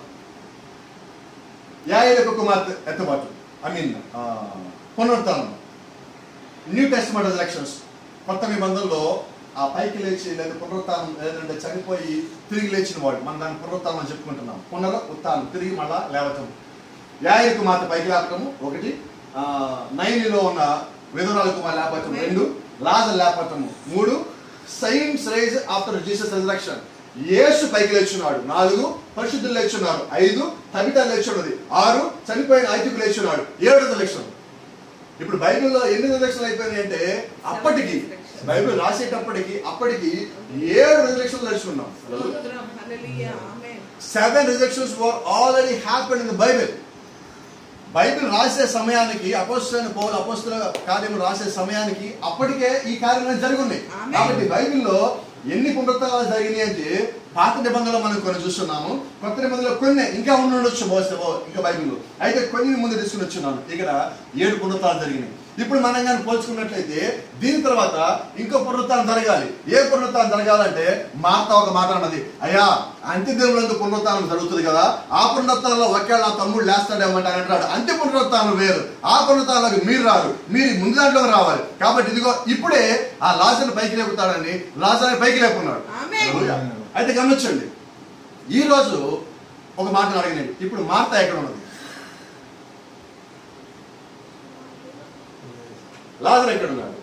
యాయేలు యొక్క కుమార్తె ఎత్తబాటు ఐ మీన్ పునరుత్థానం న్యూ టెస్ట్మెంట్ రిజెక్షన్స్ కొత్త నిబంధనలో ఆ పైకి లేచి లేదా పునరుత్థానం లేదంటే చనిపోయి తిరిగి లేచిన వాడు మనం దాన్ని పునరుత్థానం అని చెప్పుకుంటున్నాం పునరు ఉత్థానం తిరిగి మళ్ళా లేవటం యాయేలు కుమార్తె పైకి లేపటము ఒకటి ఆ, నైనిలో ఉన్న విధురాల కుమార్ లేపటం రెండు లాజ లేపటము మూడు saints rise after Jesus resurrection యేసు పైకి లేచున్నాడు నాలుగు పరిశుద్ధులు లేచున్నారు ఐదు తమిట లేచున్నది ఆరు చనిపోయిన ఐదుకు లేచున్నాడు ఏడు రిజరక్షన్ ఇప్పుడు బైబిల్లో ఎన్ని రిజరక్షన్లు అయిపోయినాయి అంటే అప్పటికి బైబిల్ రాసేటప్పటికి అప్పటికి ఏడు రిజరక్షన్లు నేర్చుకున్నాం స్తోత్రం హల్లెలూయా ఆమేన్ seven resurrections were already happen in the Bible Bible రాసే సమయానికి అపోస్తులైన పౌలు అపోస్తుల కార్యము రాసే సమయానికి అప్పటికే ఈ కార్యాలు జరిగి ఉన్నాయి Amen. కాబట్టి బైబిల్లో ఎన్ని పునరుత్థానాలు జరిగినాయి అంటే పాత నిబంధనలు మనం కొన్ని చూస్తున్నాము కొత్త నిబంధనలు కొన్ని ఇంకా ఉండి ఉండొచ్చు బహుశా ఓ, ఇంకా బైబిల్లో అయితే కొన్ని ముందు తీసుకుని వచ్చున్నాను ఇక్కడ ఏడు పునరుత్థానాలు జరిగినాయి ఇప్పుడు మనం కానీ పోల్చుకున్నట్లయితే దీని తర్వాత ఇంకో పునరుత్థానం జరగాలి ఏ పునరుత్థానం జరగాలంటే మార్త ఒక మాట అన్నది అయ్యా అంత్య దినములందు పునరుత్థానం జరుగుతుంది కదా ఆ పునరుత్థానంలో ఒకేళ్ళ నా తమ్ముడు లేస్తాడేమంటే అని అంటాడు అంత్య పునరుత్థానం వేరు ఆ పునరుత్థానంలోకి మీరు రారు మీరు ముందు దాంట్లోకి రావాలి కాబట్టి ఇదిగో ఇప్పుడే ఆ లాజర్ని పైకి లేపుతాడని లాజర్ని పైకి లేపున్నాడు ఆమేన్. హల్లెలూయా. అయితే గమనించండి ఈ రోజు ఒక మాట అడిగినండి ఇప్పుడు మార్త ఎక్కడ ఉన్నది లాజర్ ఎక్కడ ఉన్నాడు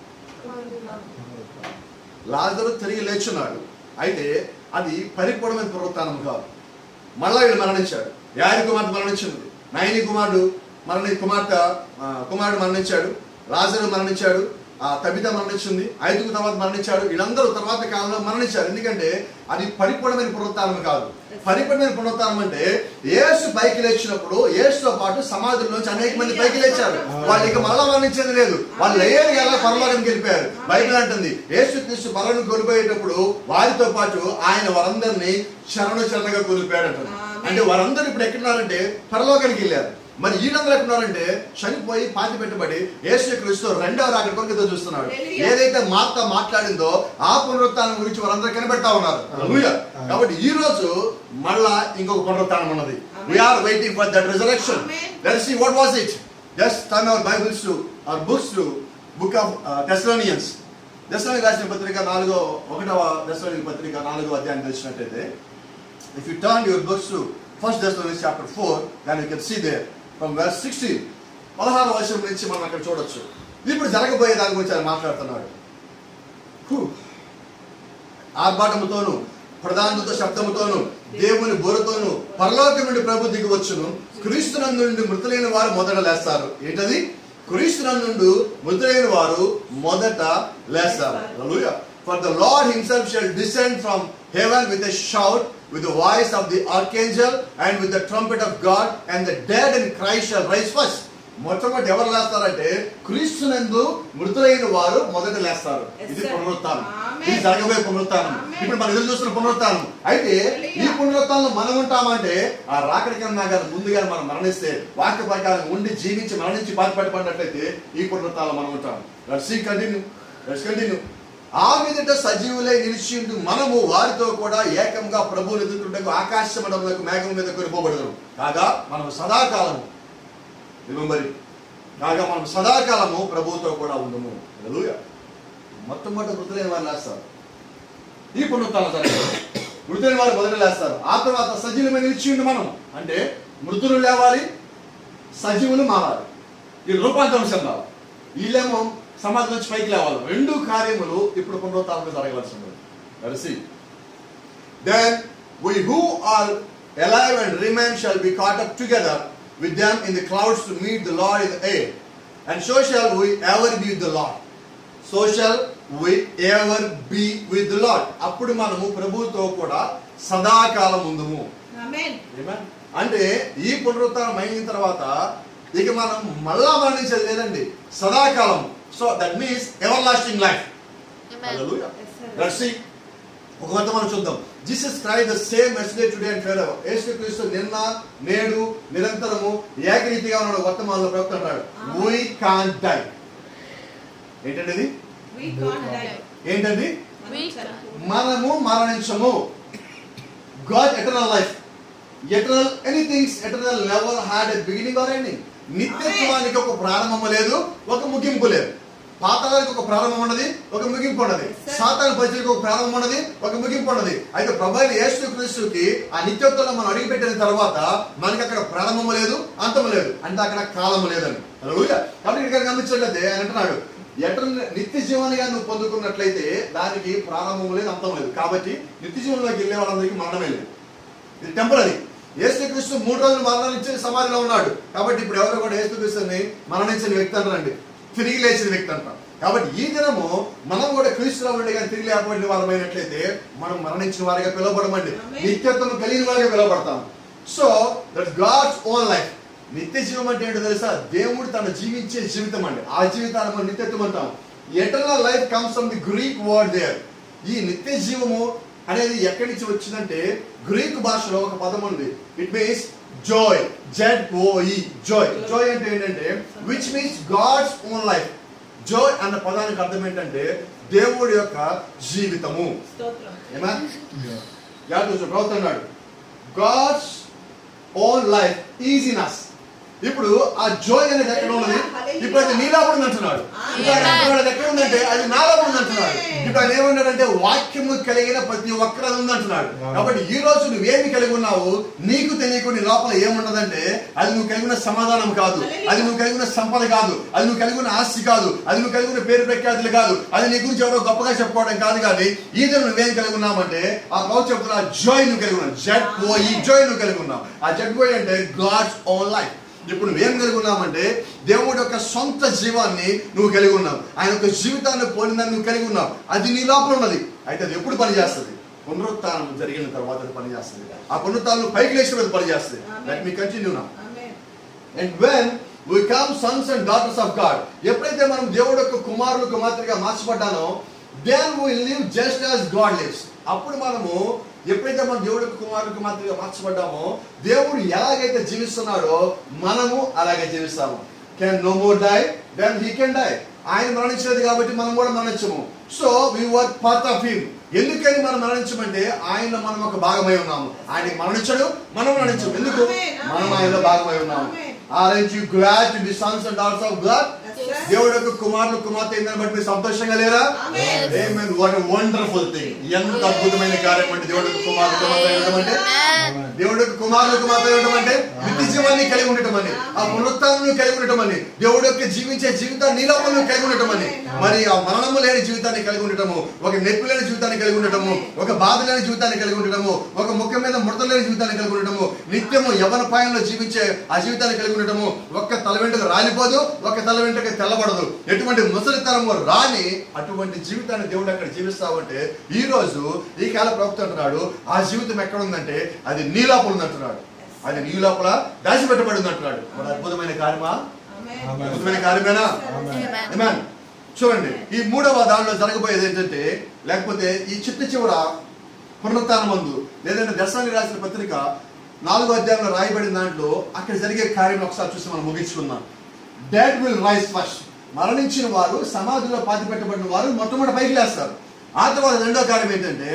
లాజరు తిరిగి లేచున్నాడు అయితే అది పరిపూర్ణమైన పునరుత్థానం కాదు మళ్ళా వీళ్ళు మరణించాడు యారి కుమార్తె మరణించింది నయని కుమారుడు మరణి కుమార్తె ఆ, కుమారుడు మరణించాడు లాజరు మరణించాడు ఆ తబిత మరణించింది ఐదుగురు తర్వాత మరణించాడు వీళ్ళందరూ తర్వాత కాలంలో మరణించారు ఎందుకంటే అది పరిపూర్ణమైన పునరుత్థానం కాదు పరిపూర్ణమైన పునరుత్థానం అంటే యేసు పైకి లేచినప్పుడు యేసుతో పాటు సమాధుల్లోంచి అనేక మంది పైకి లేచారు వాళ్ళు ఇక మళ్ళా మరణించేది లేదు వాళ్ళు లేయరు ఎలా పరలోకానికి వెళ్ళిపోయారు బైబిల్ అంటుంది యేసు క్రీస్తు బలను కోల్పోయేటప్పుడు వారితో పాటు ఆయన వారందరినీ శరణు శరణగా కోల్పోయాడు అంటుంది ఆమేన్. అంటే వారందరూ ఇప్పుడు ఎక్కడున్నారంటే పరలోకానికి వెళ్ళారు మరి ఈయనందరూ ఎక్కడున్నారంటే చనిపోయి పాతి పెట్టబడి యేసు క్రీస్తు రెండవ రాకడ కొరకు ఎదురు చూస్తున్నాడు హల్లెలూయా. ఏదైతే మార్త మాట్లాడిందో ఆ పునరుత్థానం గురించి వారందరూ కనిపెడతా ఉన్నారు హల్లెలూయా. కాబట్టి ఈ రోజు మళ్ళా ఇంకొక పునరుత్థానం ఉన్నది ఆమేన్. We are waiting for that resurrection ఆమేన్. Let's see what was it just turn our Bibles to our books to book of Thessalonians దశలోని రాసిన పత్రిక నాలుగో ఒకటవ దశలోని పత్రిక నాలుగో అధ్యాయం తెలిసినట్టయితే if you turn your books to first దశలోని chapter four then you can see there from verse sixteen పదహారు వర్షం నుంచి మనం అక్కడ చూడొచ్చు ఇప్పుడు జరగబోయే దాని గురించి ఆయన మాట్లాడుతున్నాడు Whew. ఆర్భాటముతోను ప్రధానత శబ్దముతోను దేవుని బోరతోను పరలోకం నుండి ప్రభు దిగి వచ్చును క్రీస్తునందు నుండి మృతులైన వారు మొదట లేస్తారు ఏంటది క్రీస్తునందు మృతులైన వారు మొదట లేస్తారు for the Lord himself shall descend from heaven with a shout with the voice of the archangel and with the trumpet of God and the dead in Christ shall rise first. మొట్టమొదటి ఎవరు లేస్తారంటే క్రీస్తునందు మృతులైన వారు మొదట లేస్తారు Yes, ఇది sir. పునరుత్థానం Amen. ఇది జరగబోయే పునరుత్థానం Amen. ఇప్పుడు మనం ఎదురు చూస్తున్న పునరుత్థానం అయితే ఈ పునరుత్థానంలో మనం ఉంటామంటే ఆ రాకడి కన్నా కానీ ముందుగా మనం మరణిస్తే వాక్య ప్రకారం ఉండి జీవించి మరణించి బాధపడిపడినట్లయితే ఈ పునరుత్థానంలో మనం ఉంటాం let's see continue let's continue ఆ మీదట సజీవులై నిలిచి ఉంటూ మనము వారితో కూడా ఏకంగా ప్రభువులు ఎదుర్కొంటకు ఆకాశ మండలకు మేఘం మీద కొనిపోబడదాం కాగా మనం సదాకాలము రిమెంబర్ కాగా మనం సదాకాలము ప్రభువుతో కూడా ఉండము హల్లెలూయా మొట్టమొదటి మృతులైన వారు లేస్తారు ఈ పునరుత్థానం జరగాలి మృతులైన వారు మొదలు లేస్తారు ఆ తర్వాత సజీవులమైన నిలిచి ఉండి మనం అంటే మృతులు లేవాలి సజీవులు మారాలి ఈ రూపాంతరం చెందాలి వీళ్ళేమో సమాజం నుంచి పైకి లేవాలి రెండు కార్యములు ఇప్పుడు పునరుత్థానంలో జరగవలసి ఉంది కలిసి then we who are alive and remain shall be caught up together with them in the clouds to meet the Lord in the air. And so shall we ever be with the Lord. So shall we ever be with the Lord. అప్పుడు మనము ప్రభువుతో కూడా సదాకాలం ఉందుము ఆమేన్ Amen. అంటే ఈ పునరుత్థానం అయిన తర్వాత ఇక మనం మళ్ళా మరణించేది లేదండి సదాకాలం so that means ever lasting life Amen. Yes, sir. Let's see ఒక వద్ద మనం చూద్దాం Jesus Christ the same message today and forever యేసుక్రీస్తు నిన్న నేడు నిరంతరము ఏకరీతిగా ఉన్నాడు వర్తమానంలో ప్రవక్త అంటాడు వీ కాన్ డై ఏంటండి ఇది We can't die. ఏంటండి మనం We చనిపోము. మనము మరణించము God eternal life eternal anythings eternal never had a beginning or ending నిత్యత్వానికి ఒక ప్రారంభము లేదు ఒక ముగింపు లేదు పాతాళానికి ఒక ప్రారంభం ఉన్నది ఒక ముగింపు ఉన్నది Yes, sir. సాతాను పరిచయకు ఒక ప్రారంభం ఉన్నది ఒక ముగింపు ఉన్నది అయితే ప్రభు యేసు క్రీస్తుకి ఆ నిత్యత్వంలో మనం అడిగిపెట్టిన తర్వాత మనకి అక్కడ ప్రారంభము లేదు అంతము లేదు అంటే అక్కడ కాలము లేదని హల్లెలూయా. కాబట్టి ఇక్కడ గమనించినట్లయితే ఆయన అంటున్నాడు ఎటర్ నిత్య జీవనిగా నువ్వు పొందుకున్నట్లయితే దానికి ప్రారంభం లేదు అంతం లేదు కాబట్టి నిత్య జీవనంలోకి వెళ్ళే వాళ్ళందరికీ మరణమే లేదు ఇది టెంపరీ యేసుక్రీస్తు మూడు రోజులు మరణించి సమాధిలో ఉన్నాడు కాబట్టి ఇప్పుడు ఎవరు కూడా యేసుక్రీస్తుని మరణించిన వ్యక్తి అంటారండి తిరిగి లేచిన వ్యక్తి అంటాం కాబట్టి ఈ దినము మనం కూడా క్రీస్తులో ఉండి కానీ తిరిగి లేకపోయిన వారమైనట్లయితే మనం మరణించిన వారిగా పిలువబడమండి Amen. నిత్యత్వం కలిగిన వారిగా పిలువబడతాం so that God's own life నిత్య జీవం అంటే ఏంటో తెలుసా దేవుడు తను జీవించే జీవితం అండి ఆ జీవితాన్ని మనం నిత్యత్వం అంటాం eternal life comes from the Greek word there ఈ నిత్య జీవము అనేది ఎక్కడి నుంచి వచ్చిందంటే గ్రీక్ భాషలో ఒక పదం ఉంది it means zoe Z O E zoe zoe అంటే ఏంటంటే which means God's own life zoe అన్న పదానికి అర్థం ఏంటంటే దేవుడి యొక్క జీవితము స్తోత్రం ఏమా యాదవ్ ప్రవక్త అన్నాడు గాడ్స్ ఓన్ లైఫ్ ఈజీనెస్ ఇప్పుడు ఆ జోయ్ అనేది ఎక్కడ ఉన్నది ఇప్పుడు అది నీ లోపల ఉంది అంటున్నాడు ఇప్పుడు ఆయన అంటున్నాడు అది ఎక్కడ ఉందంటే అది నా లోపల ఉంది అంటున్నాడు ఇప్పుడు ఆయన ఏమన్నాడంటే వాక్యము కలిగిన ప్రతి ఒక్కరు ఉంది అంటున్నాడు కాబట్టి ఈ రోజు నువ్వేమి కలిగి ఉన్నావు నీకు తెలియకుండా నీ లోపల ఏమున్నదంటే అది నువ్వు కలిగి ఉన్న సమాధానం కాదు అది నువ్వు కలిగి ఉన్న సంపద కాదు అది నువ్వు కలిగి ఉన్న ఆస్తి కాదు అది నువ్వు కలిగి ఉన్న పేరు ప్రఖ్యాతులు కాదు అది నీ గురించి ఎవరో గొప్పగా చెప్పుకోవడం కాదు కానీ ఈ రోజు నువ్వేం కలిగి ఉన్నామంటే ఆ ప్రవచ చెప్తున్నా జాయ్ నువ్వు కలిగి ఉన్నావు జెడ్ ఓ ఈ జాయ్ నువ్వు కలిగి ఉన్నావు ఆ జెడ్ ఓ అంటే గాడ్స్ ఓన్ లైఫ్ ఇప్పుడు నువ్వేం కలిగి ఉన్నామంటే దేవుడి యొక్క సొంత జీవాన్ని నువ్వు కలిగి ఉన్నావు ఆయన యొక్క జీవితాన్ని పోలిందని నువ్వు కలిగి ఉన్నావు అది నీ లోపల ఉన్నది అయితే అది ఎప్పుడు పనిచేస్తుంది పునరుత్థానం జరిగిన తర్వాత అది పనిచేస్తుంది ఆ పునరుత్థానం పైకి లేచిన పనిచేస్తుంది లెట్ మీ కంటిన్యూ నా ఆమేన్ and when we come sons and daughters of God ఎప్పుడైతే మనం దేవుడు యొక్క కుమారులు కుమార్తెగా మార్చబడ్డానో then we live just as God lives అప్పుడు మనము ఎప్పుడైతే మనం దేవుడు యొక్క కుమారులు కుమార్తెగా మార్చబడ్డామో దేవుడు ఎలాగైతే జీవిస్తున్నాడో మనము అలాగే జీవిస్తాము can no more die then he can die ఆయన మరణించలేదు కాబట్టి మనం కూడా మరణించము so we were part of him ఎందుకని మనం మరణించమంటే ఆయన మనం ఒక భాగమై ఉన్నాము ఆయన మరణించడు మనం మరణించము ఎందుకు Amen, amen. మనం ఆయనలో భాగమై ఉన్నాము Amen. Aren't you glad to be sons and daughters of God Yes, sir. దేవుడు యొక్క కుమారులు కుమార్తె అయిందని బట్టి మీరు సంతోషంగా లేరా Amen. Amen. What a wonderful thing. ఎంత అద్భుతమైన కార్యం అంటే దేవుడు యొక్క కుమారులు కుమార్తె అయ్యడం అంటే దేవుడు యొక్క కుమారులు కుమార్తె అయ్యడం అంటే నిత్య జీవాన్ని కలిగి ఉండటం అని ఆ పునరుత్థానం కలిగి ఉండటం అని దేవుడు యొక్క జీవించే జీవితాన్ని నీలోపల కలిగి ఉండటం అని మరి ఆ మరణము లేని జీవితాన్ని కలిగి ఉండటము ఒక నొప్పి లేని జీవితాన్ని కలిగి ఉండటము ఒక బాధ లేని జీవితాన్ని కలిగి ఉండటము ఒక ముఖం మీద ముడత లేని జీవితాన్ని కలిగి ఉండటము నిత్యము యవన పాయంలో జీవించే ఆ జీవితాన్ని కలిగి ఉండటము ఒక్క తల వెంటకు రాలిపోదు ఒక తల వెంటకు తెల్లబడదు ఎటువంటి ముసలితనము రాని అటువంటి జీవితాన్ని దేవుడు అక్కడ జీవిస్తావంటే ఈ రోజు ఈ కాల ప్రవక్త అంటున్నాడు ఆ జీవితం ఎక్కడ ఉందంటే అది నీ లోపల ఉంది అంటున్నాడు అది నీ లోపల దాచిపెట్టబడి ఉంది అంటున్నాడు మరి అద్భుతమైన కార్యమా ఆమేన్ ఆమేన్. అద్భుతమైన కార్యమేనా Amen. Amen. చూడండి ఈ మూడవ దానిలో జరగబోయేది ఏంటంటే లేకపోతే ఈ చిట్ట చివర పునరుత్థానం మందు లేదంటే దర్శనాన్ని రాసిన పత్రిక నాలుగో అధ్యాయంలో రాయబడిన దాంట్లో అక్కడ జరిగే కార్యం ఒకసారి చూసి మనం ముగించుకుందాం డెడ్ విల్ రైస్ ఫస్ట్ మరణించిన వారు సమాధిలో పాతి పెట్టబడిన వారు మొట్టమొదటి పైకి లేస్తారు ఆ తర్వాత రెండో కార్యం ఏంటంటే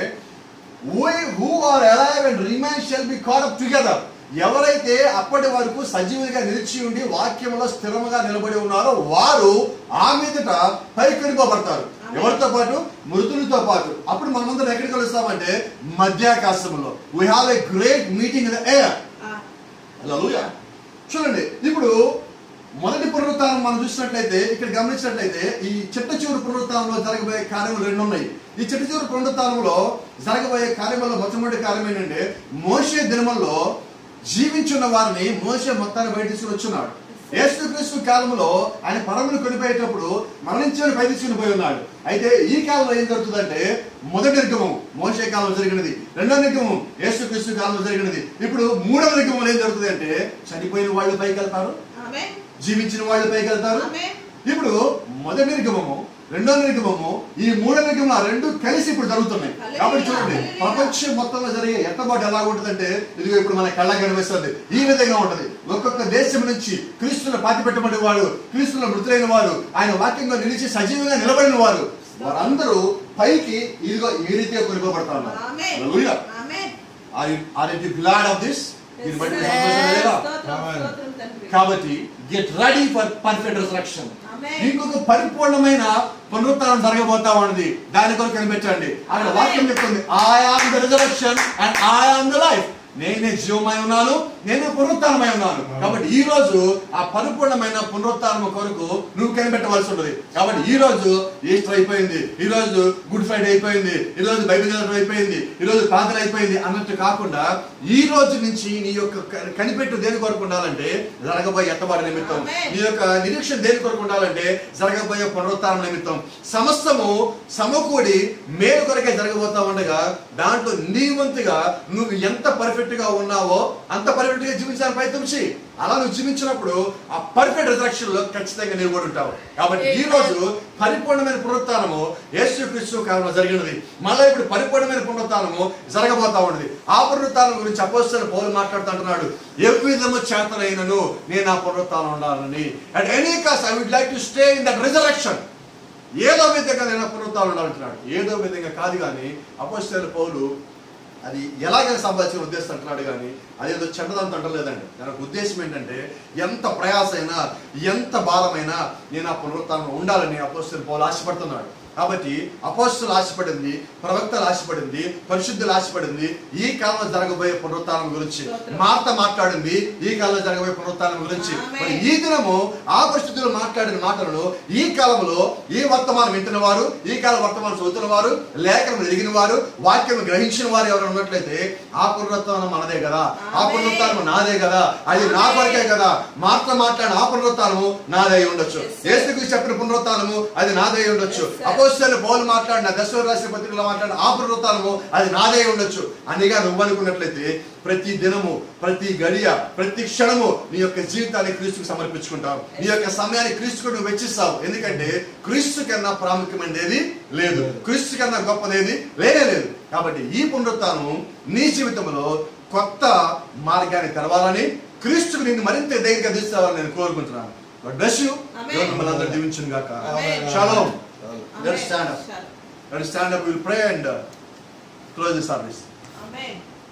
we who are alive and remain shall be caught up together ఎవరైతే అప్పటి వరకు సజీవులుగా నిలిచి ఉండి వాక్యంలో స్థిరముగా నిలబడి ఉన్నారో వారు ఆ మీదట పైకొనిపోబడతారు ఎవరితో పాటు మృతులతో పాటు అప్పుడు మనమందరం ఎక్కడికి కలుస్తామంటే మధ్యాకాశంలో we have a great meeting in air ఆ, హల్లెలూయా చూడండి ఇప్పుడు మొదటి పునరుత్థానం మనం చూసినట్లయితే ఇక్కడ గమనించినట్లయితే ఈ చిట్ట చివరి పునరుత్థానంలో జరగబోయే కార్యములు రెండు ఉన్నాయి ఈ చిట్ట చివరి పునరుత్థానంలో జరగబోయే కార్యముల్లో మొట్టమొదటి కార్యం ఏంటంటే మోసే దినముల్లో జీవించున్న వారిని మోసే మొత్తాన్ని బయట తీసుకుని వచ్చున్నాడు యేసుక్రీస్తు కాలంలో ఆయన పరమును కొనిపోయేటప్పుడు మరణించిన పై తీసుకుని పోయి ఉన్నాడు అయితే ఈ కాలంలో ఏం జరుగుతుందంటే మొదటి నిర్గమం మోసే కాలంలో జరిగినది రెండో నిర్గమం యేసుక్రీస్తు కాలంలో జరిగినది ఇప్పుడు మూడవ నిర్గమం ఏం జరుగుతుంది అంటే చనిపోయిన వాళ్ళు పైకి వెళ్తారు ఆమేన్ జీవించిన వాళ్ళు పైకి వెళ్తారు ఆమేన్ ఇప్పుడు మొదటి నిర్గమము రెండో నిర్గమము ఈ మూడో నిర్గమం ఆ రెండు కలిసి ఇప్పుడు జరుగుతున్నాయి కాబట్టి చూడండి ప్రపంచం మొత్తంలో జరిగే ఎత్తబాటు ఎలా ఉంటుందంటే ఇదిగో ఇప్పుడు మన కళ్ళ కనిపిస్తుంది ఈ విధంగా ఉంటది ఒక్కొక్క దేశం నుంచి క్రీస్తుల పాతి పెట్టబడిన వాడు క్రీస్తుల మృతులైన వారు ఆయన వాక్యంగా నిలిచి సజీవంగా నిలబడిన వారు వారందరూ పైకి ఇదిగో ఈ రీతిగా కొనుకోబడతా ఆమేన్ ఉన్నారు ఆమేన్ are you glad of this దీన్ని బట్టి మీరు సంతోషంగా లేరా? స్తోత్రం ఆమేన్. స్తోత్రం తండ్రి కాబట్టి get ready for perfect resurrection ఆమేన్. ఇంకొక పరిపూర్ణమైన పునరుత్థానం జరగబోతా ఉన్నది దాని కొరకు కనిపెట్టండి అక్కడ వాక్యం చెప్తుంది I am the resurrection and I am the life నేనే జీవమై ఉన్నాను నేనే పునరుత్థానమై ఉన్నాను కాబట్టి ఈ రోజు ఆ పరిపూర్ణమైన పునరుత్థానం కొరకు నువ్వు కనిపెట్టవలసి ఉంటుంది కాబట్టి ఈ రోజు ఈస్టర్ అయిపోయింది ఈ రోజు గుడ్ ఫ్రైడే అయిపోయింది ఈ రోజు బైబిల్ చదవడం అయిపోయింది ఈ రోజు ప్రార్థన అయిపోయింది అన్నట్టు కాకుండా ఈ రోజు నుంచి నీ యొక్క క- కనిపెట్టు దేని కొరకు ఉండాలంటే జరగబోయే ఎత్తబాటు నిమిత్తం ఆమేన్. నీ యొక్క నిరీక్షణ దేని కొరకు ఉండాలంటే జరగబోయే పునరుత్థానం నిమిత్తం సమస్తము సమకూడి మేలు కొరకే జరగబోతా ఉండగా దాంట్లో నీ వంతుగా నువ్వు ఎంత పర్ఫెక్ట్ పర్ఫెక్ట్ గా ఉన్నావో అంత పర్ఫెక్ట్ గా జీవించడానికి ప్రయత్నం చేయి అలా నువ్వు జీవించినప్పుడు ఆ పర్ఫెక్ట్ రిజరక్షన్ లో ఖచ్చితంగా నీవు కూడా ఉంటావు కాబట్టి ఈ రోజు పరిపూర్ణమైన పునరుత్థానము యేసు క్రీస్తు కాలంలో జరిగినది మళ్ళీ ఇప్పుడు పరిపూర్ణమైన పునరుత్థానము జరగబోతా ఉన్నది ఆ పునరుత్థానం గురించి అపోస్తున్న పౌలు మాట్లాడుతుంటున్నాడు ఏ విధము చేతనైనను నేను ఆ పునరుత్థానం ఉండాలని at any cost I would like to stay in that resurrection ఏదో విధంగా నేను పునరుత్థానం ఉండాలంటున్నాడు ఏదో విధంగా కాదు కానీ అపోస్తున్న పౌలు అది ఎలాగైనా సంపాదించిన ఉద్దేశం అంటున్నాడు కానీ అదేదో చెడ్డదంత అంటలేదండి దానికి ఉద్దేశం ఏంటంటే ఎంత ప్రయాసైనా ఎంత భారమైనా నేను ఆ పునరుత్థానం ఉండాలని అపోస్తున్న పౌలు ఆశపడుతున్నాడు కాబట్టి అపోస్తులు ఆశపడింది ప్రవక్తలు ఆశపడింది పరిశుద్ధులు ఆశపడింది ఈ కాలంలో జరగబోయే పునరుత్థానం గురించి మార్త మాట్లాడింది ఈ కాలంలో జరగబోయే పునరుత్థానం గురించి మరి ఈ దినము ఆ పరిశుద్ధులు మాట్లాడిన మాటలను ఈ కాలంలో ఈ వర్తమానం వింటున్న వారు ఈ కాలం వర్తమానం చదువుతున్న వారు లేఖనం ఎరిగిన వారు వాక్యం గ్రహించిన వారు ఎవరు ఉన్నట్లయితే ఆ పునరుత్థానం మనదే కదా ఆ పునరుత్థానం నాదే కదా అది నా కొరకే కదా మార్త మాట్లాడిన ఆ పునరుత్థానము నాదే అయి ఉండొచ్చు ఏసుకు చెప్పిన పునరుత్థానము అది నాదే అయి ఉండొచ్చు అపోస్తలు పౌలు మాట్లాడిన దశవ రాసిన పత్రికలో మాట్లాడిన ఆ పునరుత్థానము అది నాదే అయి ఉండొచ్చు అనిగా నువ్వు అనుకున్నట్లయితే ప్రతి దినము ప్రతి గడియ ప్రతి క్షణము నీ యొక్క జీవితాన్ని క్రీస్తుకు సమర్పించుకుంటావు నీ యొక్క సమయాన్ని క్రీస్తుకు నువ్వు వెచ్చిస్తావు ఎందుకంటే క్రీస్తు కన్నా ప్రాముఖ్యమైనది లేదు క్రీస్తు కన్నా గొప్పదేది లేనే లేదు కాబట్టి ఈ పునరుత్థానం నీ జీవితంలో కొత్త మార్గాన్ని తెరవాలని క్రీస్తుకు నిన్ను మరింత దగ్గరగా తీసుకోవాలని నేను కోరుకుంటున్నాను బ్లెస్ యు Amen. దేవుడు మిమ్మల్ని అందరూ దీవించును గాక Amen. షాలోమ్ Amen. Let's stand up. Shalom. Let's stand up. We'll pray and uh, close the service. Amen.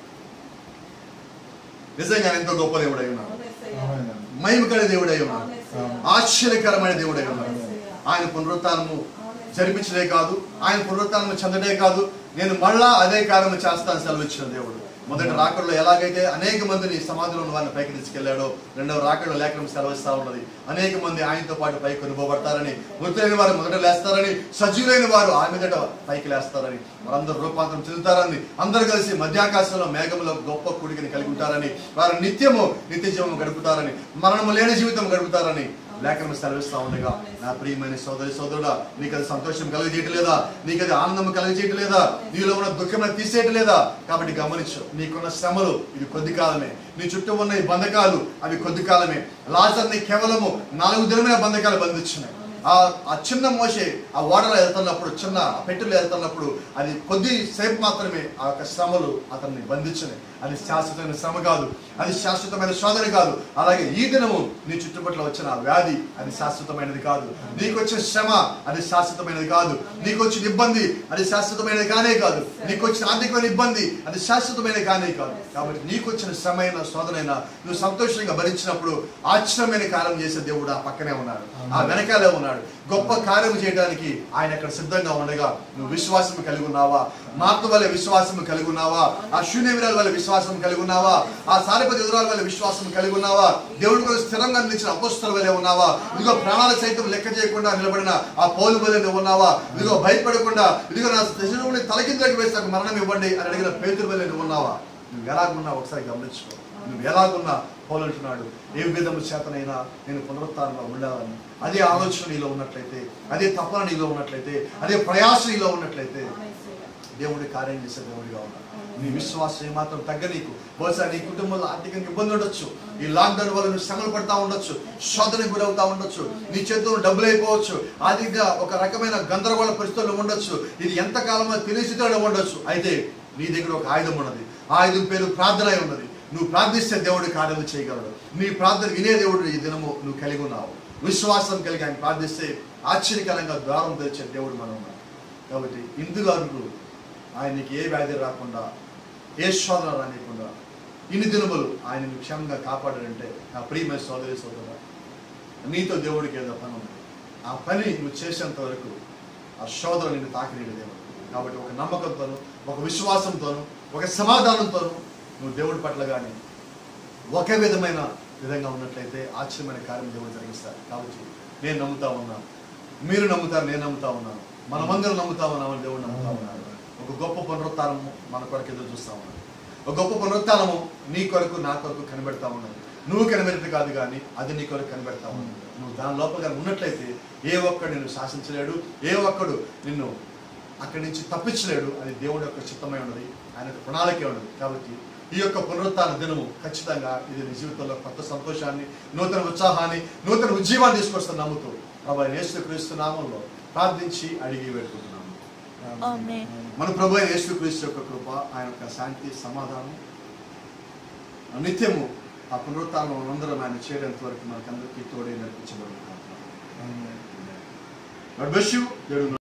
నిజంగా ఎంతో గొప్ప దేవుడై ఉన్నాడు అవునేసయ్యా. మహిమకర దేవుడై ఉన్నాడు అవునేసయ్యా. ఆశ్చర్యకరమైన దేవుడై ఉన్నాడు అవునేసయ్యా. ఆయన పునరుత్నము అవునేసయ్యా. జరిపించడే కాదు ఆయన పునరుత్నము చెందడే కాదు నేను మళ్ళా అదే కార్యము చేస్తాను సెలవిచ్చిన దేవుడు మొదటి రాకడలో ఎలాగైతే అనేక మందిని సమాధిలో ఉన్న వారిని పైకి తీసుకెళ్లాడో రెండవ రాకడలో లేఖనం సెలవిస్తా ఉన్నది అనేక మంది ఆయనతో పాటు పైకి కొనుకోబడతారని మృతులైన వారు మొదట లేస్తారని సజీవులైన వారు ఆ మీదట పైకి లేస్తారని వారందరూ రూపాంతరం చెందుతారని అందరూ కలిసి మధ్యాకాశంలో మేఘంలో గొప్ప కూడికని కలిగి ఉంటారని వారు నిత్యము నిత్య జీవము గడుపుతారని మరణము లేని జీవితం గడుపుతారని లేఖనం సెలవిస్తా ఉండగా నా ప్రియమైన సోదరి సోదరుడా నీకు అది సంతోషం కలిగజేయట్లేదా నీకు అది ఆనందం కలిగజేయట్లేదా నీలో ఉన్న దుఃఖం తీసేయట్లేదా కాబట్టి గమనించు నీకున్న శ్రమలు ఇది కొద్ది కాలమే నీ చుట్టూ ఉన్న ఈ బంధకాలు అవి కొద్ది కాలమే లాజర్ని కేవలము నాలుగు దినమైన బంధకాలు బంధించినాయి ఆ ఆ చిన్న మోసే ఆ ఓడలో వెళ్తున్నప్పుడు చిన్న ఆ పెట్టెలో వెళ్తున్నప్పుడు అది కొద్ది సేపు మాత్రమే ఆ యొక్క శ్రమలు అతన్ని బంధించినాయి అది శాశ్వతమైన శ్రమ కాదు అది శాశ్వతమైన శోధన కాదు అలాగే ఈ దినము నీ చుట్టుపట్ల వచ్చిన ఆ వ్యాధి అది శాశ్వతమైనది కాదు నీకు వచ్చిన శ్రమ అది శాశ్వతమైనది కాదు నీకు వచ్చిన ఇబ్బంది అది శాశ్వతమైనది కానే కాదు నీకు వచ్చిన ఆర్థికమైన ఇబ్బంది అది శాశ్వతమైనది కానే కాదు కాబట్టి నీకు వచ్చిన శ్రమైన శోధనైన నువ్వు సంతోషంగా భరించినప్పుడు ఆశ్చర్యమైన కార్యం చేసే దేవుడు ఆ పక్కనే ఉన్నాడు ఆ వెనకాలే ఉన్నాడు గొప్ప కార్యం చేయడానికి ఆయన అక్కడ సిద్ధంగా ఉండగా నువ్వు విశ్వాసం కలిగి ఉన్నావా మార్పు వల్ల విశ్వాసం కలిగి ఉన్నావా ఆ శూన్యమిరాల వల్ల విశ్వాసం కలిగి ఉన్నావా ఆ సారిపతి ఎదురాల వల్ల విశ్వాసం కలిగి ఉన్నావా దేవుడి కోసం స్థిరంగా నిలిచిన అపోస్తుల వల్లే ఉన్నావా ఇదిగో ప్రాణాల సైతం లెక్క చేయకుండా నిలబడిన ఆ పౌలు వల్లే నువ్వు ఉన్నావా ఇదిగో భయపడకుండా ఇదిగో నా శరీరంలో తలకిందకి వేసి నాకు మరణం ఇవ్వండి అని అడిగిన పేతురు వల్లే నువ్వు ఉన్నావా నువ్వు ఎలాగున్నావు ఒకసారి గమనించుకో నువ్వు ఎలాగున్నా పౌలు అంటున్నాడు ఏ విధము చేతనైనా నేను పునరుత్థానంలో ఉండాలని అదే ఆలోచన నీలో ఉన్నట్లయితే అదే తపన నీలో ఉన్నట్లయితే అదే ప్రయాస నీలో ఉన్నట్లయితే అవునేసయ్యా. దేవుడి కార్యం చేసే దేవుడిగా ఉన్నాడు నీ విశ్వాసం ఏమాత్రం తగ్గ నీకు బహుశా నీ కుటుంబంలో ఆర్థికంగా ఇబ్బంది ఉండొచ్చు ఈ లాక్డౌన్ వల్ల నువ్వు శ్రమలు పడతా ఉండొచ్చు శోధనకు గురవుతా ఉండొచ్చు నీ చేతుల్లో డబ్బులు అయిపోవచ్చు ఆర్థికంగా ఒక రకమైన గందరగోళ పరిస్థితుల్లో ఉండొచ్చు ఇది ఎంత కాలమో తెలిసితోనే ఉండొచ్చు అయితే నీ దగ్గర ఒక ఆయుధం ఉన్నది ఆ ఆయుధం పేరు ప్రార్థన అయి ఉన్నది నువ్వు ప్రార్థిస్తే దేవుడు కార్యాలు చేయగలడు నీ ప్రార్థన వినే దేవుడు ఈ దినము నువ్వు కలిగి ఉన్నావు విశ్వాసం కలిగి ఆయన ప్రార్థిస్తే ఆశ్చర్యకరంగా ద్వారం తెరిచే దేవుడు మనం ఉన్నాడు కాబట్టి ఇందులో అరుగు ఆయనకి ఏ వ్యాధి రాకుండా ఏ శోధన రానియకుండా ఇన్ని దినములు ఆయన క్షేమంగా కాపాడాడంటే నా ప్రియమైన సోదరి సోదర నీతో దేవుడికి ఏదో పని ఉంది ఆ పని నువ్వు చేసేంత వరకు ఆ శోధన నిన్ను తాకినీడు దేవుడు కాబట్టి ఒక నమ్మకంతోను ఒక విశ్వాసంతోను ఒక సమాధానంతోను నువ్వు దేవుడి పట్ల కానీ ఒకే విధమైన విధంగా ఉన్నట్లయితే ఆశ్చర్యమైన కార్యం దేవుడు జరిగిస్తారు కాబట్టి నేను నమ్ముతా ఉన్నాను మీరు నమ్ముతారు నేను నమ్ముతా ఉన్నాను మనమందరం నమ్ముతా ఉన్నామని దేవుడు నమ్ముతా ఉన్నాడు ఒక గొప్ప పునరుత్థానము మన కొరకు ఎదురు చూస్తా ఉన్నాడు ఒక గొప్ప పునరుత్థానము నీ కొరకు నా కొరకు కనిపెడతా ఉన్నది నువ్వు కనిపెడితే కాదు కానీ అది నీ కొరకు కనిపెడతా ఉన్నది నువ్వు దాని లోపల ఉన్నట్లయితే ఏ ఒక్కడు నిన్ను శాసించలేడు ఏ ఒక్కడు నిన్ను అక్కడి నుంచి తప్పించలేడు అది దేవుడి యొక్క చిత్తమై ఉన్నది ఆయన యొక్క ప్రణాళికే ఉన్నది కాబట్టి ఈ యొక్క పునరుత్థాన దినము ఖచ్చితంగా ఇది నీ జీవితంలో కొత్త సంతోషాన్ని నూతన ఉత్సాహాన్ని నూతన ఉజ్జీవాన్ని తీసుకొస్తున్న నమ్ముతూ ప్రభు యేసు క్రీస్తు నామంలో ప్రార్థించి అడిగి పెట్టుకుంటున్నాము ఆమేన్. మన ప్రభు అయిన యేసు క్రీస్తు యొక్క కృప ఆయన యొక్క శాంతి సమాధానం నిత్యము ఆ పునరుత్థానం అందరం ఆయన చేయడానికి వరకు మనకందరికీ తోడే నడిపించబడుతున్నాం God bless you. దేవుడు